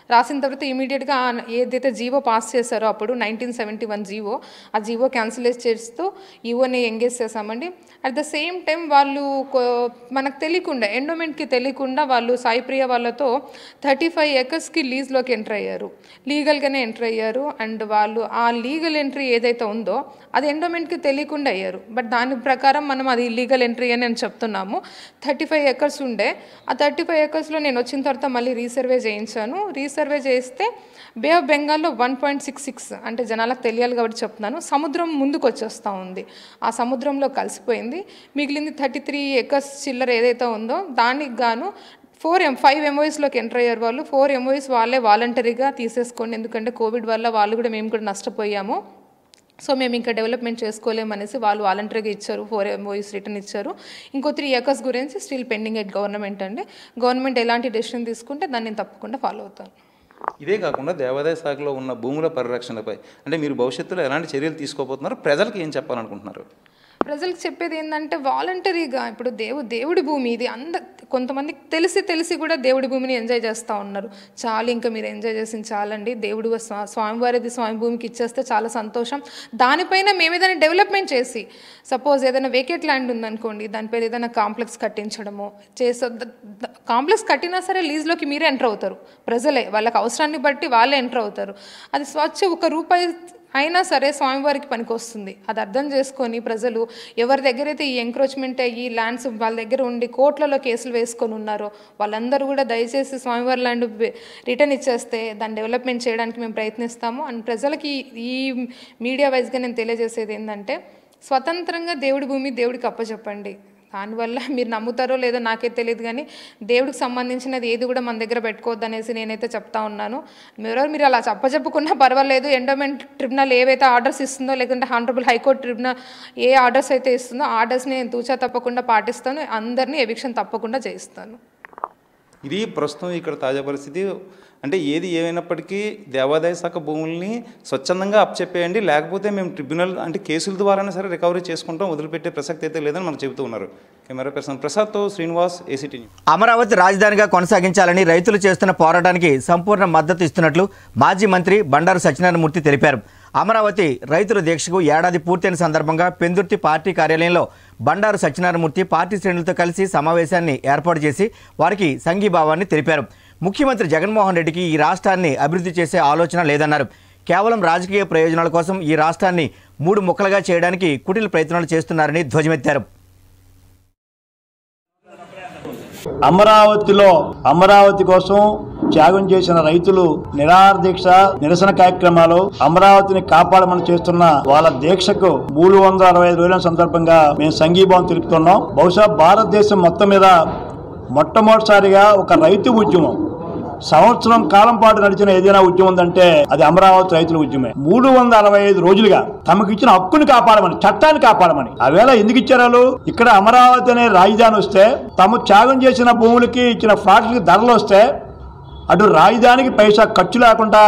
రాసిన తర్వాత ఇమీడియట్గా ఏదైతే జీవో పాస్ చేశారో అప్పుడు నైన్టీన్ సెవెంటీ వన్ జీవో ఆ జీవో క్యాన్సిల్ చేస్తూ ఈవోని ఎంగేజ్ చేశామండి అట్ ద సేమ్ టైం వాళ్ళు కొ- మనకు తెలియకుండా ఎండోమెంట్కి తెలియకుండా వాళ్ళు సాయిప్రియ వాళ్ళతో థర్టీ ఫైవ్ ఎకర్స్కి లీజ్లోకి ఎంటర్ అయ్యారు లీగల్గానే ఎంటర్ అయ్యారు అండ్ వాళ్ళు ఆ లీగల్ ఎంట్రీ ఏదైతే ఉందో అది ఎండోమెంట్కి తెలియకుండా అయ్యారు బట్ దాని ప్రకారం మనం అది లీగల్ ఎంట్రీ అని నేను చెప్తున్నాము థర్టీ ఫైవ్ ఎకర్స్ ఉండే ఆ థర్టీ ఫైవ్ ఎకర్స్లో నేను వచ్చిన తర్వాత మళ్ళీ రీసర్వే చేయించాను రీసర్వే చేస్తే బే ఆఫ్ బెంగాల్లో వన్ పాయింట్ సిక్స్ సిక్స్ అంటే జనాలకు తెలియాలి కాబట్టి చెప్తున్నాను సముద్రం ముందుకు వచ్చేస్తూ ఉంది ఆ సముద్రంలో కలిసిపోయింది మిగిలింది థర్టీ త్రీ ఎకర్స్ చిల్లర ఏదైతే ఉందో దానికి గాను ఫోర్ ఎం ఫైవ్ ఎంఓఎస్లోకి ఎంటర్ అయ్యారు వాళ్ళు ఫోర్ ఎంఓఎస్ వాళ్ళే వాలంటరీగా తీసేసుకోండి ఎందుకంటే కోవిడ్ వల్ల వాళ్ళు కూడా మేము కూడా నష్టపోయాము సో మేము ఇంకా డెవలప్మెంట్ చేసుకోలేమనేసి వాళ్ళు వాలంటరీగా ఇచ్చారు ఫోర్ ఎంఓఈస్ రిటర్న్ ఇచ్చారు ఇంకో త్రీ ఎకర్స్ గురించి స్టిల్ పెండింగ్ ఎట్ గవర్నమెంట్ అండి గవర్నమెంట్ ఎలాంటి డెసిషన్ తీసుకుంటే దాన్ని నేను తప్పకుండా ఫాలో అవుతాను ఇదే కాకుండా దేవాదాయ శాఖలో ఉన్న భూముల పరిరక్షణపై అంటే మీరు భవిష్యత్తులో ఎలాంటి చర్యలు తీసుకోబోతున్నారు ప్రజలకు ఏం చెప్పాలనుకుంటున్నారు ప్రజలకు చెప్పేది ఏంటంటే వాలంటరీగా ఇప్పుడు దేవు దేవుడి భూమి ఇది అంద కొంతమందికి తెలిసి తెలిసి కూడా దేవుడి భూమిని ఎంజాయ్ చేస్తూ ఉన్నారు చాలు ఇంకా మీరు ఎంజాయ్ చేసింది చాలండి దేవుడు స్వా స్వామివారిది స్వామి భూమికి ఇచ్చేస్తే చాలా సంతోషం దానిపైన మేము ఏదైనా డెవలప్మెంట్ చేసి సపోజ్ ఏదైనా వేకెట్ ల్యాండ్ ఉందనుకోండి దానిపైన ఏదైనా కాంప్లెక్స్ కట్టించడము చేసే కాంప్లెక్స్ కట్టినా సరే లీజ్లోకి మీరే ఎంటర్ అవుతారు ప్రజలే వాళ్ళకి అవసరాన్ని బట్టి వాళ్ళే ఎంటర్ అవుతారు అది స్వచ్ఛ ఒక రూపాయి అయినా సరే స్వామివారికి పనికొస్తుంది అది అర్థం చేసుకొని ప్రజలు ఎవరి దగ్గర అయితే ఈ ఎంక్రోచ్మెంట్ అయ్యి ల్యాండ్స్ వాళ్ళ దగ్గర ఉండి కోట్లలో కేసులు వేసుకొని ఉన్నారో వాళ్ళందరూ కూడా దయచేసి స్వామివారి ల్యాండ్ రిటర్న్ ఇచ్చేస్తే దాన్ని డెవలప్మెంట్ చేయడానికి మేము ప్రయత్నిస్తాము అండ్ ప్రజలకి ఈ మీడియా వైజ్గా నేను తెలియజేసేది ఏంటంటే స్వతంత్రంగా దేవుడి భూమి దేవుడికి అప్పచెప్పండి దానివల్ల మీరు నమ్ముతారో లేదో నాకే తెలియదు కానీ దేవుడికి సంబంధించినది ఏది కూడా మన దగ్గర పెట్టుకోవద్దు అనేసి నేనైతే చెప్తా ఉన్నాను మీరు మీరు అలా చెప్పజెప్పుకున్నా పర్వాలేదు ఎండోమెంట్ ట్రిబ్యునల్ ఏవైతే ఆర్డర్స్ ఇస్తుందో లేకుంటే హానరబుల్ హైకోర్టు ట్రిబ్యునల్ ఏ ఆర్డర్స్ అయితే ఇస్తుందో ఆర్డర్స్ని నేను తూచా తప్పకుండా పాటిస్తాను అందరినీ ఎవిక్షన్ తప్పకుండా చేయిస్తాను ఇది ప్రస్తుతం ఇక్కడ తాజా పరిస్థితి అంటే ఏది ఏమైనప్పటికీ దేవాదాయ శాఖ భూముల్ని స్వచ్ఛందంగా అప్పచెప్పేయండి లేకపోతే మేము ట్రిబ్యునల్ అంటే కేసుల ద్వారానే సరే రికవరీ చేసుకుంటాం వదిలిపెట్టే ప్రసక్తి అయితే లేదని మనకు చెబుతూ ఉన్నారు కెమెరా పర్సన్ ప్రసాద్తో శ్రీనివాస్ ఏసీటీ న్యూస్ అమరావతి రాజధానిగా కొనసాగించాలని రైతులు చేస్తున్న పోరాటానికి సంపూర్ణ మద్దతు ఇస్తున్నట్లు మాజీ మంత్రి బండారు సత్యనారాయణమూర్తి తెలిపారు అమరావతి రైతుల దీక్షకు ఏడాది పూర్తయిన సందర్భంగా పెందుర్తి పార్టీ కార్యాలయంలో బండారు సత్యనారాయణమూర్తి పార్టీ శ్రేణులతో కలిసి సమావేశాన్ని ఏర్పాటు చేసి వారికి సంఘీభావాన్ని తెలిపారు ముఖ్యమంత్రి జగన్మోహన్ రెడ్డికి ఈ రాష్ట్రాన్ని అభివృద్ధి చేసే ఆలోచన లేదన్నారు కేవలం రాజకీయ ప్రయోజనాల కోసం ఈ రాష్ట్రాన్ని మూడు ముక్కలుగా చేయడానికి కుటిల ప్రయత్నాలు చేస్తున్నారని ధ్వజమెత్తారు అమరావతిలో అమరావతి కోసం త్యాగం చేసిన రైతులు నిరాహార దీక్ష నిరసన కార్యక్రమాలు అమరావతిని కాపాడమని చేస్తున్న వాళ్ళ దీక్షకు మూడు వందల అరవై ఐదు రోజుల సందర్భంగా మేము సంఘీభావం తెలుపుతున్నాం బహుశా భారతదేశం మొత్తం మీద మొట్టమొదటిసారిగా ఒక రైతు ఉద్యమం సంవత్సరం కాలం పాటు నడిచిన ఏదైనా ఉద్యమం ఉందంటే అది అమరావతి రైతుల ఉద్యమే మూడు వందల అరవై ఐదు రోజులుగా తమకు ఇచ్చిన హక్కుని కాపాడమని చట్టాన్ని కాపాడమని ఆవేళ ఎందుకు ఇచ్చారు వాళ్ళు? ఇక్కడ అమరావతి అనే రాజధాని వస్తే తాము త్యాగం చేసిన భూములకి ఇచ్చిన ఫ్లాట్లకి ధరలు వస్తే అటు రాజధానికి పైసా ఖర్చు లేకుండా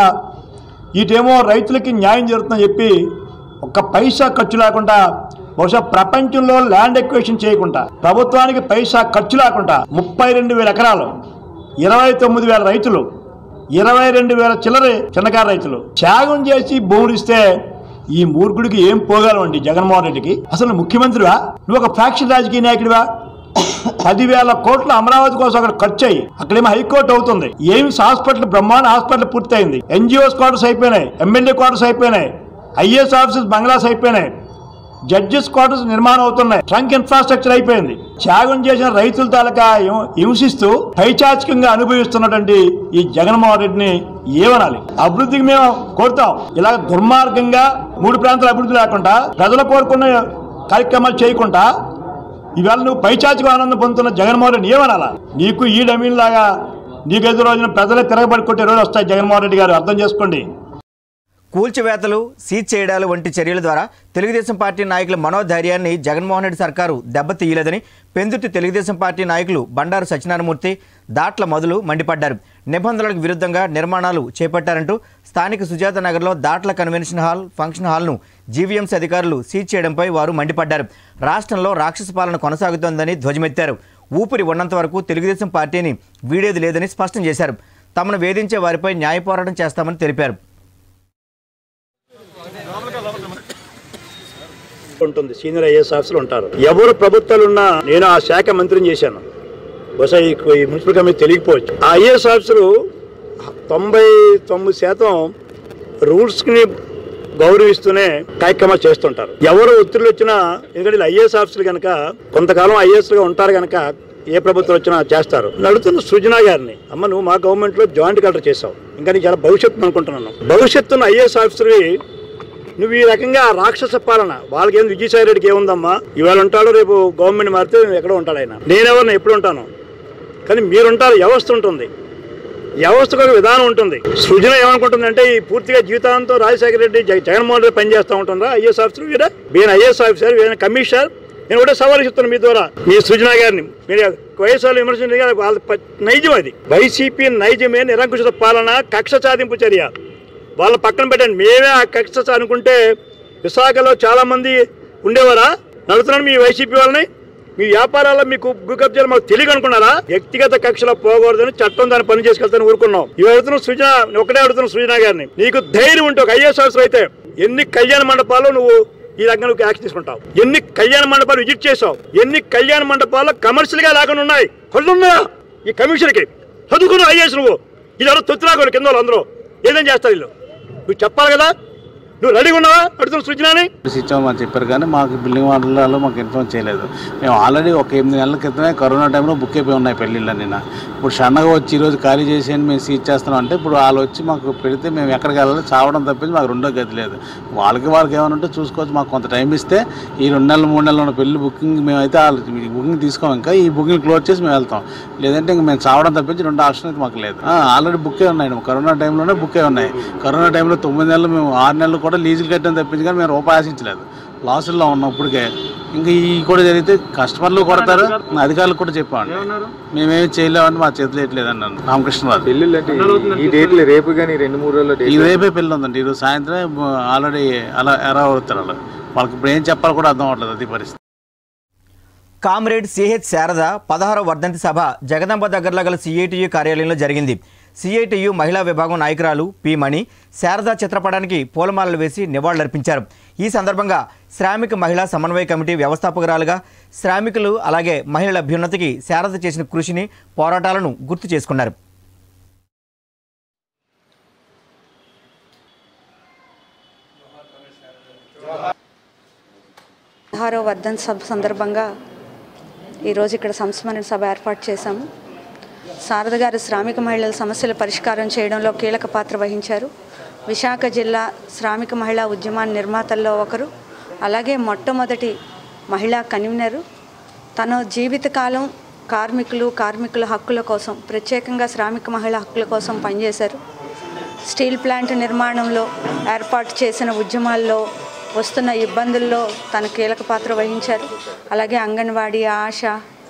ఇటేమో రైతులకి న్యాయం జరుగుతుందని చెప్పి ఒక్క పైసా ఖర్చు లేకుండా బహుశా ప్రపంచంలో ల్యాండ్ ఎక్వేషన్ చేయకుండా ప్రభుత్వానికి పైసా ఖర్చు లేకుండా ముప్పై రెండు వేల ఎకరాలు ఇరవై తొమ్మిది వేల రైతులు ఇరవై రెండు వేల చిల్లర చిన్నకారు రైతులు త్యాగం చేసి భూములు ఇస్తే ఈ మూర్ఖుడికి ఏం పోగలవండి జగన్మోహన్ రెడ్డికి అసలు ముఖ్యమంత్రివా నువ్వు ఒక ఫ్యాక్షన్ రాజకీయ నాయకుడివా పదివేల కోట్ల అమరావతి కోసం అక్కడ ఖర్చు అయ్యి అక్కడేమో హైకోర్టు అవుతుంది ఎయిమ్స్ హాస్పిటల్ బ్రహ్మాండ హాస్పిటల్ పూర్తయింది ఎన్జిఓస్ క్వార్టర్స్ అయిపోయినాయి ఎమ్మెల్యే క్వార్టర్స్ అయిపోయినాయి ఐఏఎస్ ఆఫీసర్స్ బంగ్లాస్ అయిపోయినాయి జడ్జెస్ క్వార్టర్స్ నిర్మాణం అవుతున్నాయి ట్రంక్ ఇన్ఫ్రాస్ట్రక్చర్ అయిపోయింది త్యాగం చేసిన రైతుల తాలూకా హిం- హింసిస్తూ పైచాచికంగా అనుభవిస్తున్నటువంటి ఈ జగన్మోహన్ రెడ్డిని ఏమనాలి అభివృద్ధికి మేము కోరుతాం ఇలా దుర్మార్గంగా మూడు ప్రాంతాల అభివృద్ధి లేకుండా ప్రజలు కోరుకున్న కార్యక్రమాలు చేయకుండా ఇవాళ నువ్వు పైచాచిక ఆనందం పొందుతున్న జగన్మోహన్ రెడ్డి ఏమనాలా నీకు ఈ డమీన్ లాగా నీకు ఎదురు రోజున ప్రజలే తిరగబడి కొట్టే రోజులు వస్తాయి జగన్మోహన్ రెడ్డి గారు అర్థం చేసుకోండి కూల్చివేతలు సీజ్ చేయడాలు వంటి చర్యల ద్వారా తెలుగుదేశం పార్టీ నాయకుల మనోధైర్యాన్ని జగన్మోహన్ రెడ్డి సర్కారు దెబ్బతీయలేదని పెందుర్తి తెలుగుదేశం పార్టీ నాయకులు బండారు సత్యనారాయణమూర్తి దాట్ల మొదలు మండిపడ్డారు నిబంధనలకు విరుద్ధంగా నిర్మాణాలు చేపట్టారంటూ స్థానిక సుజాత నగర్లో దాట్ల కన్వెన్షన్ హాల్ ఫంక్షన్ హాల్ను జీవీఎంసీ అధికారులు సీజ్ చేయడంపై వారు మండిపడ్డారు రాష్ట్రంలో రాక్షస పాలన కొనసాగుతోందని ధ్వజమెత్తారు ఊపిరి ఉన్నంత వరకు తెలుగుదేశం పార్టీని వీడేది లేదని స్పష్టం చేశారు తమను వేధించే వారిపై న్యాయ పోరాటం చేస్తామని తెలిపారు ఉంటుంది సీనియర్ ఐఏఎస్ ఆఫీసర్లు ఉంటారు ఎవరు ప్రభుత్వాలు ఉన్నా నేను ఆ శాఖ మంత్రిని చేశాను బహుశా ఈ ఈ మున్సిపల్ కమిటీ తెలియకపోవచ్చు ఆ ఐఏఎస్ ఆఫీసరు తొంభై తొమ్మిది శాతం రూల్స్ని గౌరవిస్తూనే కార్యక్రమాలు చేస్తుంటారు ఎవరు ఒత్తిళ్ళు వచ్చినా ఎందుకంటే ఐఏఎస్ ఆఫీసర్లు కనుక కొంతకాలం ఐఏఎస్గా ఉంటారు కనుక ఏ ప్రభుత్వం వచ్చినా చేస్తారు నడుతున్న సృజన గారిని అమ్మ నువ్వు మా గవర్నమెంట్లో జాయింట్ కలెక్టర్ చేసావు ఇంకా నీకు చాలా భవిష్యత్తు అనుకుంటున్నాను భవిష్యత్తున్న ఐఏఎస్ ఆఫీసర్వి నువ్వు ఈ రకంగా రాక్షస పాలన వాళ్ళకి ఏం విజయసాయి రెడ్డికి ఏముందమ్మా ఇవాళ ఉంటాడు రేపు గవర్నమెంట్ మారితే ఎక్కడో ఉంటాడు ఆయన నేనెవరిని ఎప్పుడు ఉంటాను కానీ మీరుంటారు వ్యవస్థ ఉంటుంది వ్యవస్థకు ఒక విధానం ఉంటుంది సృజన ఏమనుకుంటుందంటే ఈ పూర్తిగా జీవితాంతం రాజశేఖర రెడ్డి జగ- జగన్మోహన్ రెడ్డి పనిచేస్తూ ఉంటుందా ఐఏఎస్ ఆఫీసర్ వీరా Veena IAS officer Veena commissioner నేను ఒకటే సవాల్ ఇస్తున్నాను మీ ద్వారా మీ సృజన గారిని మీరు వైఎస్ఆర్ విమర్శించే వాళ్ళ ప- నైజం అది వైసీపీ నైజమే నిరంకుశ పాలన కక్ష సాధింపు చర్య వాళ్ళ పక్కన పెట్టండి మేమే ఆ కక్ష అనుకుంటే విశాఖలో చాలా మంది ఉండేవారా నడుతున్నాను మీ వైసీపీ వాళ్ళని మీ వ్యాపారాల్లో మీకు భూకబ్జాలు మాకు తెలియదు అనుకున్నారా వ్యక్తిగత కక్షలో పోకూడదని చట్టం దాన్ని పని చేసుకెళ్తాను ఊరుకున్నాం ఇవి అడుగుతున్న సృజన నేను ఒకటే అడుగుతున్న సృజన గారిని నీకు ధైర్యం ఉంటే ఒక ఐఏఎస్ ఆఫీసర్ అయితే ఎన్ని కళ్యాణ మండపాలు నువ్వు ఈ రకంగా నువ్వు యాక్షన్ తీసుకుంటావు ఎన్ని కళ్యాణ మండపాలు విజిట్ చేసావు ఎన్ని కళ్యాణ మండపాలు కమర్షియల్ గా లేకుండా ఉన్నాయి కళ్ళు ఉన్నాయా ఈ కమిషన్ కి చదువుకున్న ఐఏఎస్ నువ్వు ఇది ఎవరో తొత్తులాగోడు కింద వాళ్ళు అందరూ ఏదేం చేస్తారు వీళ్ళు నువ్వు చెప్పాలి కదా నువ్వు రెడీగా ఉన్నావా అడుగుతున్న సృజనాని నోటీస్ ఇచ్చామని చెప్పారు కానీ మాకు బిల్డింగ్ వాళ్ళలో మాకు ఇన్ఫార్మ్ చేయలేదు మేము ఆల్రెడీ ఒక ఎనిమిది నెలల క్రితమే కరోనా టైంలో బుక్ అయిపోయి ఉన్నాయి పెళ్ళిళ్ళు నిన్న ఇప్పుడు సన్నగా వచ్చి ఈరోజు ఖాళీ చేసి అని మేము సీజ్ చేస్తున్నాం అంటే ఇప్పుడు వాళ్ళు వచ్చి మాకు పెడితే మేము ఎక్కడికి వెళ్ళాలి చావడం తప్పించి మాకు రెండో గతి లేదు వాళ్ళకి వాళ్ళకి ఏమైనా ఉంటే చూసుకోవచ్చు మాకు కొంత టైం ఇస్తే ఈ రెండు నెలలు మూడు నెలలు ఉన్న పెళ్లి బుకింగ్ మేమైతే వాళ్ళు బుకింగ్ తీసుకోం ఇంకా ఈ బుకింగ్ క్లోజ్ చేసి మేము వెళ్తాం లేదంటే ఇంక మేము చావడం తప్పించి రెండు ఆప్షన్ అయితే మాకు లేదు ఆల్రెడీ బుక్ అయి ఉన్నాయి కరోనా టైంలోనే బుక్ అయి ఉన్నాయి కరోనా టైంలో తొమ్మిది నెలలు మేము ఆరు నెలలు కూడా లీజులు కట్టాం తప్పించి కానీ మేము రూపాయి ఆశించలేదు లాసుల్లో ఉన్నాం ఇప్పటికే ఇంకా ఈ కూడా జరిగితే కస్టమర్లు కొడతారు అధికారులు కూడా చెప్పామండి మేమేమి చేయలేమని మా చేతులు వేయట్లేదు అన్నాను రామకృష్ణరాజు పెళ్ళిళ్ళు అంటే ఈ డేట్లు రేపు కానీ రెండు మూడు రోజుల్లో ఈ రేపే పెళ్ళి ఉందండి ఈరోజు సాయంత్రం ఆల్రెడీ అలా ఎరా అవుతారు వాళ్ళు వాళ్ళకి ఇప్పుడు ఏం చెప్పాలో కూడా అర్థం అవ్వట్లేదు అది పరిస్థితి కామ్రేడ్ సిహెచ్ శారద పదహారవ వర్ధంతి సభ జగదంబ దగ్గరలో గల సిఐటియు కార్యాలయంలో జరిగింది సిఐటియు మహిళా విభాగం నాయకురాలు పి మణి శారద చిత్రపటానికి పూలమాలలు వేసి నివాళులర్పించారు ఈ సందర్భంగా శ్రామిక మహిళా సమన్వయ కమిటీ వ్యవస్థాపకురాలుగా శ్రామికులు అలాగే మహిళల అభ్యున్నతికి శారద చేసిన కృషిని పోరాటాలను గుర్తు చేసుకున్నారు పదహారో వర్ధన్ సభ సందర్భంగా ఈరోజు ఇక్కడ సంస్మరణ సభ ఏర్పాటు చేశాము శారద గారు శ్రామిక మహిళల సమస్యల పరిష్కారం చేయడంలో కీలక పాత్ర వహించారు విశాఖ జిల్లా శ్రామిక మహిళా ఉద్యమాన్ని నిర్మాతల్లో ఒకరు అలాగే మొట్టమొదటి మహిళా కన్వీనరు తన జీవితకాలం కార్మికులు కార్మికుల హక్కుల కోసం ప్రత్యేకంగా శ్రామిక మహిళా హక్కుల కోసం పనిచేశారు స్టీల్ ప్లాంట్ నిర్మాణంలో ఏర్పాటు చేసిన ఉద్యమాల్లో వస్తున్న ఇబ్బందుల్లో తన కీలక పాత్ర వహించారు అలాగే అంగన్వాడీ ఆశ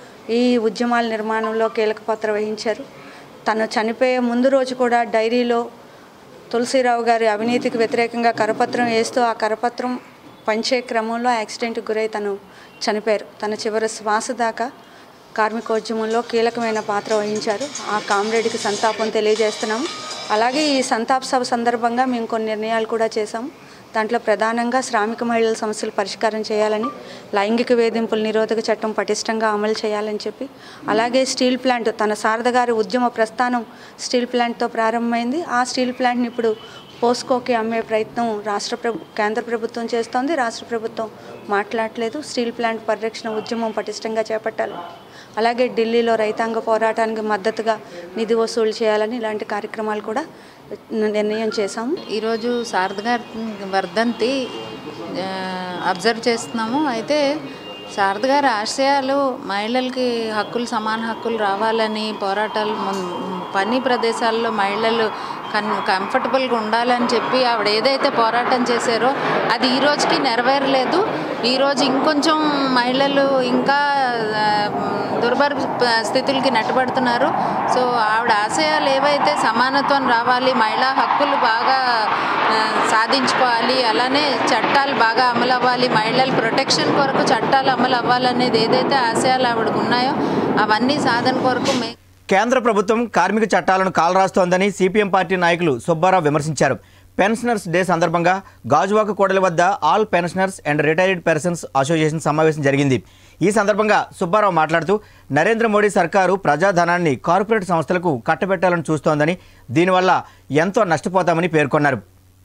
ఈ ఉద్యమాల నిర్మాణంలో కీలక పాత్ర వహించారు తను చనిపోయే ముందు రోజు కూడా డైరీలో తులసిరావు గారి అవినీతికి వ్యతిరేకంగా కరపత్రం వేస్తూ ఆ కరపత్రం పంచే క్రమంలో యాక్సిడెంట్కి గురై తను చనిపోయారు తన చివరి శ్వాస దాకా కార్మికోద్యమంలో కీలకమైన పాత్ర వహించారు ఆ కామ్రేడ్కి సంతాపం తెలియజేస్తున్నాము అలాగే ఈ సంతాప సభ సందర్భంగా మేము కొన్ని నిర్ణయాలు కూడా చేశాము దాంట్లో ప్రధానంగా శ్రామిక మహిళల సమస్యలు పరిష్కారం చేయాలని లైంగిక వేధింపుల నిరోధక చట్టం పటిష్టంగా అమలు చేయాలని చెప్పి అలాగే స్టీల్ ప్లాంట్ తన శారద గారి ఉద్యమ ప్రస్థానం స్టీల్ ప్లాంట్తో ప్రారంభమైంది ఆ స్టీల్ ప్లాంట్ని ఇప్పుడు పోస్కోకి అమ్మే ప్రయత్నం రాష్ట్ర ప్రభు కేంద్ర ప్రభుత్వం చేస్తోంది రాష్ట్ర ప్రభుత్వం మాట్లాడలేదు స్టీల్ ప్లాంట్ పరిరక్షణ ఉద్యమం పటిష్టంగా చేపట్టాలి అలాగే ఢిల్లీలో రైతాంగ పోరాటానికి మద్దతుగా నిధి వసూలు చేయాలని ఇలాంటి కార్యక్రమాలు కూడా నిర్ణయం చేశాము ఈరోజు శారద గారి వర్ధంతి ఆ, అబ్జర్వ్ చేస్తున్నాము అయితే శారద గారి ఆశయాలు మహిళలకి హక్కులు సమాన హక్కులు రావాలని పోరాటాలు మున్- పని ప్రదేశాల్లో మహిళలు కన్ కంఫర్టబుల్గా ఉండాలని చెప్పి ఆవిడ ఏదైతే పోరాటం చేశారో అది ఈ రోజుకి నెరవేరలేదు ఈరోజు ఇంకొంచెం మహిళలు ఇంకా ఆ, దుర్భర స్థితులకి నెట్టబడుతున్నారు సో ఆవిడ ఆశయాలు ఏవైతే సమానత్వం రావాలి మహిళా హక్కులు బాగా ఆ, సాధించుకోవాలి అలానే చట్టాలు బాగా అమలు అవ్వాలి మహిళల ప్రొటెక్షన్ కొరకు చట్టాలు అమలు అవ్వాలనేది ఏదైతే ఆశయాలు ఆవిడకు ఉన్నాయో అవన్నీ సాధన కొరకు మే కేంద్ర ప్రభుత్వం కార్మిక చట్టాలను కాలరాస్తోందని సిపిఎం పార్టీ నాయకులు సుబ్బారావు విమర్శించారు పెన్షనర్స్ డే సందర్భంగా గాజువాక కోడలి వద్ద all pensioners and retired persons association సమావేశం జరిగింది ఈ సందర్భంగా సుబ్బారావు మాట్లాడుతూ నరేంద్ర మోడీ సర్కారు ప్రజాధనాన్ని కార్పొరేట్ సంస్థలకు కట్టబెట్టాలని చూస్తోందని దీనివల్ల ఎంతో నష్టపోతామని పేర్కొన్నారు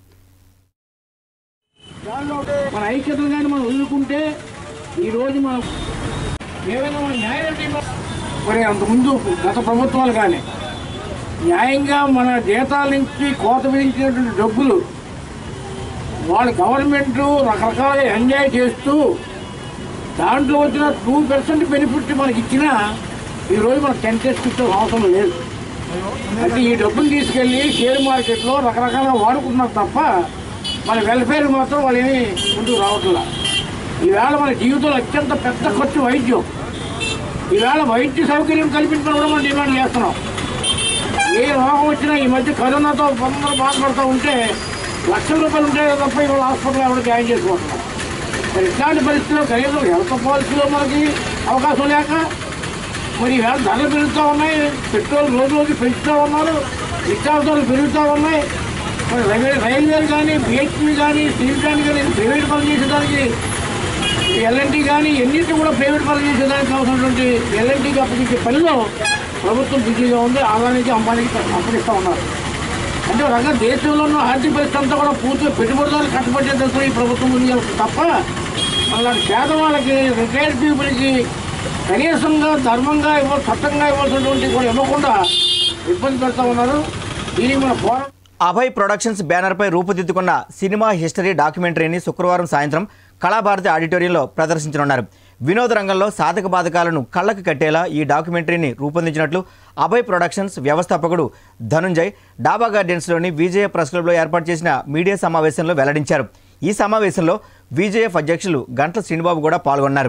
మన ఐక్యతను కానీ మనం వదులుకుంటే ఈ రోజు మనం ఏమైనా మన న్యాయం మరి అంతకుముందు గత ప్రభుత్వాలు కానీ న్యాయంగా మన జీతాల నుంచి కోత విధించినటువంటి డబ్బులు వాళ్ళ గవర్నమెంట్ రకరకాలుగా ఎంజాయ్ చేస్తూ దాంట్లో వచ్చిన టూ పర్సెంట్ బెనిఫిట్ మనకి ఇచ్చినా ఈరోజు మనకు టెన్ టెస్ట్ అవసరం లేదు అంటే ఈ డబ్బులు తీసుకెళ్ళి షేర్ మార్కెట్లో రకరకాలుగా వాడుకుంటున్నారు తప్ప మన వెల్ఫేర్ మాత్రం వాళ్ళు ఏమీ ముందుకు రావట్లా ఈవేళ మన జీవితంలో అత్యంత పెద్ద ఖర్చు వైద్యం ఈవేళ వైద్య సౌకర్యం కల్పించడం కూడా మనం డిమాండ్ చేస్తున్నాం ఏ రోగం వచ్చినా ఈ మధ్య కరోనాతో అందరూ బాధపడుతూ ఉంటే లక్షల రూపాయలు ఉంటే తప్ప ఇవాళ హాస్పిటల్ ఎవరు జాయిన్ చేసుకుంటున్నాం మరి ఇట్లాంటి పరిస్థితుల్లో కనీసం హెల్త్ పాలసీలో మనకి అవకాశం లేక మరి ఈవేళ ధరలు పెరుగుతూ ఉన్నాయి పెట్రోల్ రోజు రోజు పెంచుతూ ఉన్నారు నిత్యావసరాలు పెరుగుతూ ఉన్నాయి మరి రైల్వే రైల్వేలు కానీ బిహెచ్పి కానీ స్టీల్ ప్లాంట్ కానీ ప్రైవేట్ పనులు చేసేదానికి ఎల్ఎన్టీ కానీ ఎన్నింటి కూడా ప్రైవేట్ పనులు చేసేదానికి కావాల్సినటువంటి ఎల్ఎన్టీకి అప్పగించే పనిలో ప్రభుత్వం బిజీగా ఉంది ఆదానికి అంబానీకి అప్పగిస్తూ ఉన్నారు అంటే ఒక రకంగా దేశంలో ఉన్న ఆర్థిక పరిస్థితి అంతా కూడా పూర్తిగా పెట్టుబడిదారులు కట్టుబట్టే దశలో ఈ ప్రభుత్వం ముందు వెళ్తుంది తప్ప అలాంటి పేదవాళ్ళకి రిటైర్డ్ పీపుల్కి కనీసంగా ధర్మంగా ఇవ్వ చట్టంగా ఇవ్వాల్సినటువంటి కూడా ఇవ్వకుండా ఇబ్బంది పెడతా ఉన్నారు దీనికి మన పోరాటం అభయ్ ప్రొడక్షన్స్ బ్యానర్పై రూపుదిద్దుకున్న సినిమా హిస్టరీ డాక్యుమెంటరీని శుక్రవారం సాయంత్రం కళాభారతి ఆడిటోరియంలో ప్రదర్శించనున్నారు వినోద రంగంలో సాధక బాధకాలను కళ్ళకు కట్టేలా ఈ డాక్యుమెంటరీని రూపొందించినట్లు అభయ్ ప్రొడక్షన్స్ వ్యవస్థాపకుడు ధనుంజయ్ డాబా గార్డెన్స్లోని విజయ ప్రెస్ క్లబ్లో ఏర్పాటు చేసిన మీడియా సమావేశంలో వెల్లడించారు ఈ సమావేశంలో విజేఎఫ్ అధ్యక్షులు గంట్ల శ్రీనిబాబు కూడా పాల్గొన్నారు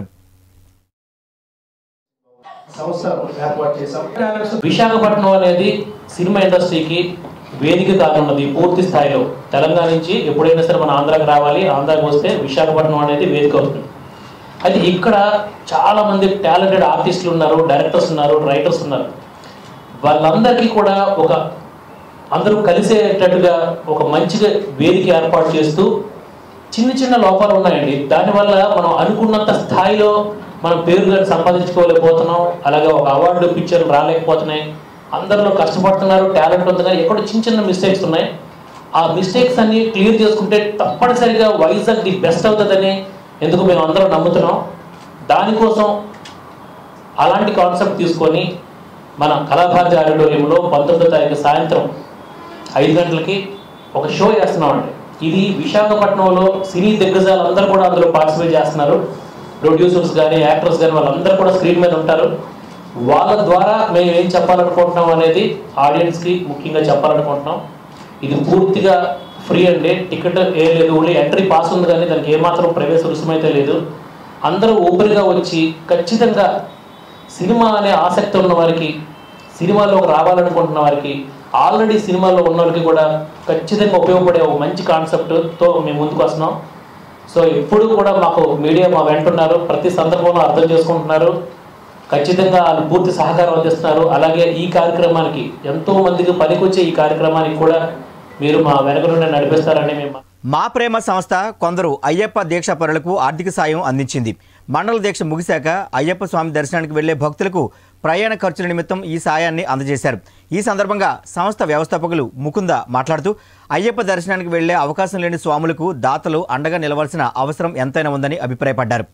విశాఖపట్నం అనేది సినిమా ఇండస్ట్రీకి వేదిక కానున్నది పూర్తి స్థాయిలో తెలంగాణ నుంచి ఎప్పుడైనా సరే మన ఆంధ్రాకి రావాలి ఆంధ్రాకి వస్తే విశాఖపట్నం అనేది వేదిక అవుతుంది అయితే ఇక్కడ చాలా మంది టాలెంటెడ్ ఆర్టిస్టులు ఉన్నారు డైరెక్టర్స్ ఉన్నారు రైటర్స్ ఉన్నారు వాళ్ళందరికీ కూడా ఒక అందరూ కలిసేటట్టుగా ఒక మంచిగా వేదిక ఏర్పాటు చేస్తూ చిన్న చిన్న లోపాలు ఉన్నాయండి దానివల్ల మనం అనుకున్నంత స్థాయిలో మనం పేరు కానీ సంపాదించుకోలేకపోతున్నాం అలాగే ఒక అవార్డు పిక్చర్ రాలేకపోతున్నాయి అందరిలో కష్టపడుతున్నారు టాలెంట్ ఉంది కానీ ఎక్కడ చిన్న చిన్న మిస్టేక్స్ ఉన్నాయి ఆ మిస్టేక్స్ అన్ని క్లియర్ చేసుకుంటే తప్పనిసరిగా వైజాగ్ ది బెస్ట్ అవుతుందని ఎందుకు మేము అందరం నమ్ముతున్నాం దానికోసం అలాంటి కాన్సెప్ట్ తీసుకొని మన కళాభారతి ఆడిటోరియంలో పంతొమ్మిదో తారీఖు సాయంత్రం ఐదు గంటలకి ఒక షో చేస్తున్నామండి ఇది విశాఖపట్నంలో సినీ దిగ్గజాలు అందరూ కూడా అందులో పార్టిసిపేట్ చేస్తున్నారు ప్రొడ్యూసర్స్ కానీ యాక్టర్స్ కానీ వాళ్ళందరూ కూడా స్క్రీన్ మీద ఉంటారు వాళ్ళ ద్వారా మేము ఏం చెప్పాలనుకుంటున్నాం అనేది ఆడియన్స్కి ముఖ్యంగా చెప్పాలనుకుంటున్నాం ఇది పూర్తిగా ఫ్రీ అండి టికెట్ ఏ లేదు ఓన్లీ ఎంట్రీ పాస్ ఉంది కానీ దానికి ఏమాత్రం ప్రవేశ రుసుము అయితే లేదు అందరూ ఊపిరిగా వచ్చి ఖచ్చితంగా సినిమా అనే ఆసక్తి ఉన్న వారికి సినిమాలోకి రావాలనుకుంటున్న వారికి ఆల్రెడీ సినిమాలో ఉన్న వాళ్ళకి కూడా ఖచ్చితంగా ఉపయోగపడే ఒక మంచి కాన్సెప్ట్తో మేము ముందుకు వస్తున్నాం సో ఎప్పుడు కూడా మాకు మీడియా మా వెంటున్నారు ప్రతి సందర్భంలో అర్థం చేసుకుంటున్నారు ఖచ్చితంగా వాళ్ళు పూర్తి సహకారం అందిస్తున్నారు అలాగే ఈ కార్యక్రమానికి ఎంతో మందికి పనికొచ్చే ఈ కార్యక్రమానికి కూడా మీరు మా వెనక నుండి నడిపిస్తారని మేము మా ప్రేమ సంస్థ కొందరు అయ్యప్ప దీక్ష పరులకు ఆర్థిక సాయం అందించింది మండల దీక్ష ముగిశాక అయ్యప్ప స్వామి దర్శనానికి వెళ్లే భక్తులకు ప్రయాణ ఖర్చుల నిమిత్తం ఈ సాయాన్ని అందజేశారు ఈ సందర్భంగా సంస్థ వ్యవస్థాపకులు ముకుంద మాట్లాడుతూ అయ్యప్ప దర్శనానికి వెళ్లే అవకాశం లేని స్వాములకు దాతలు అండగా నిలవాల్సిన అవసరం ఎంతైనా ఉందని అభిప్రాయపడ్డారు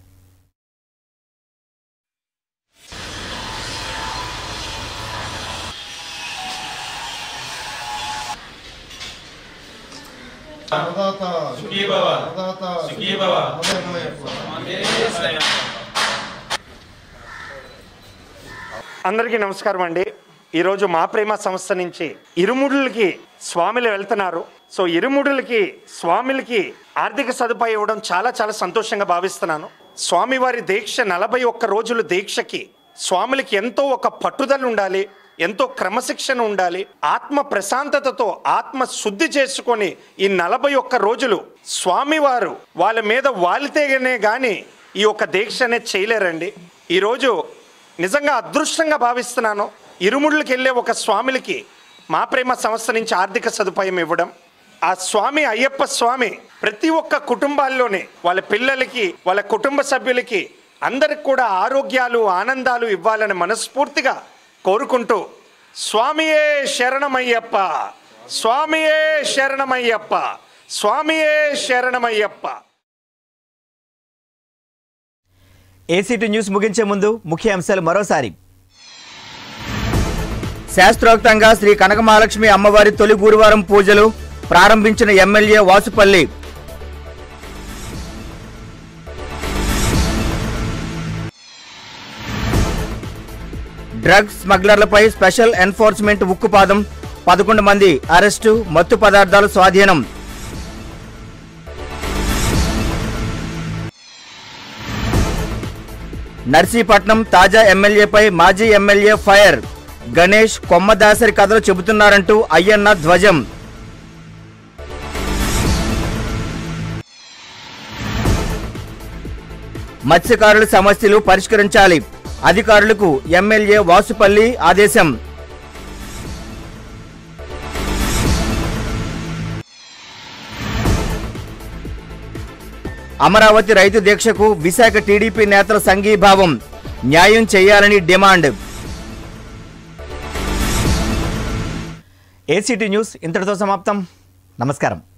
అందరికీ నమస్కారం అండి ఈరోజు మా ప్రేమ సంస్థ నుంచి ఇరుముడులకి స్వామిలు వెళ్తున్నారు సో ఇరుముడులకి స్వామిలకి ఆర్థిక సదుపాయం ఇవ్వడం చాలా చాలా సంతోషంగా భావిస్తున్నాను స్వామివారి దీక్ష నలభై ఒక్క రోజుల దీక్షకి స్వాములకి ఎంతో ఒక పట్టుదల ఉండాలి ఎంతో క్రమశిక్షణ ఉండాలి ఆత్మ ప్రశాంతతతో ఆత్మ శుద్ధి చేసుకొని ఈ నలభై ఒక్క రోజులు స్వామివారు వాళ్ళ మీద వాలితేగానే కానీ ఈ యొక్క దీక్ష అనేది చేయలేరండి ఈరోజు నిజంగా అదృష్టంగా భావిస్తున్నాను ఇరుముళ్ళకి వెళ్ళే ఒక స్వామికి మా ప్రేమ సంస్థ నుంచి ఆర్థిక సదుపాయం ఇవ్వడం ఆ స్వామి అయ్యప్ప స్వామి ప్రతి ఒక్క కుటుంబాల్లోనే వాళ్ళ పిల్లలకి వాళ్ళ కుటుంబ సభ్యులకి అందరికి కూడా ఆరోగ్యాలు ఆనందాలు ఇవ్వాలని మనస్ఫూర్తిగా కోరుకుంటూ స్వామియే శరణమయ్యప్ప స్వామియే శరణమయ్యప్ప స్వామియే శరణమయ్యప్ప ఏసీటీ న్యూస్ ముగించే ముందు ముఖ్య అంశాలు మరోసారి శాస్త్రోక్తంగా శ్రీ కనకమహాలక్ష్మి అమ్మవారి తొలి గురువారం పూజలు ప్రారంభించిన ఎమ్మెల్యే వాసుపల్లి డ్రగ్స్ స్మగ్లర్లపై స్పెషల్ ఎన్ఫోర్స్మెంట్ ఉక్కుపాదం పదకొండు మంది అరెస్టు మత్తు పదార్థాలు స్వాధీనం నర్సీపట్నం తాజా ఎమ్మెల్యేపై మాజీ ఎమ్మెల్యే ఫైర్ గణేష్ కొమ్మదాసరి కథలు చెబుతున్నారంటూ అయ్యన్న ధ్వజం మత్స్యకారుల సమస్యలు పరిష్కరించాలి అధికారులకు ఎమ్మెల్యే వాసుపల్లి ఆదేశం అమరావతి రైతు దీక్షకు విశాఖ టీడీపీ నేతల సంఘీభావం న్యాయం చేయాలని డిమాండ్ ఏసీటీ న్యూస్ ఇంతటితో సమాప్తం నమస్కారం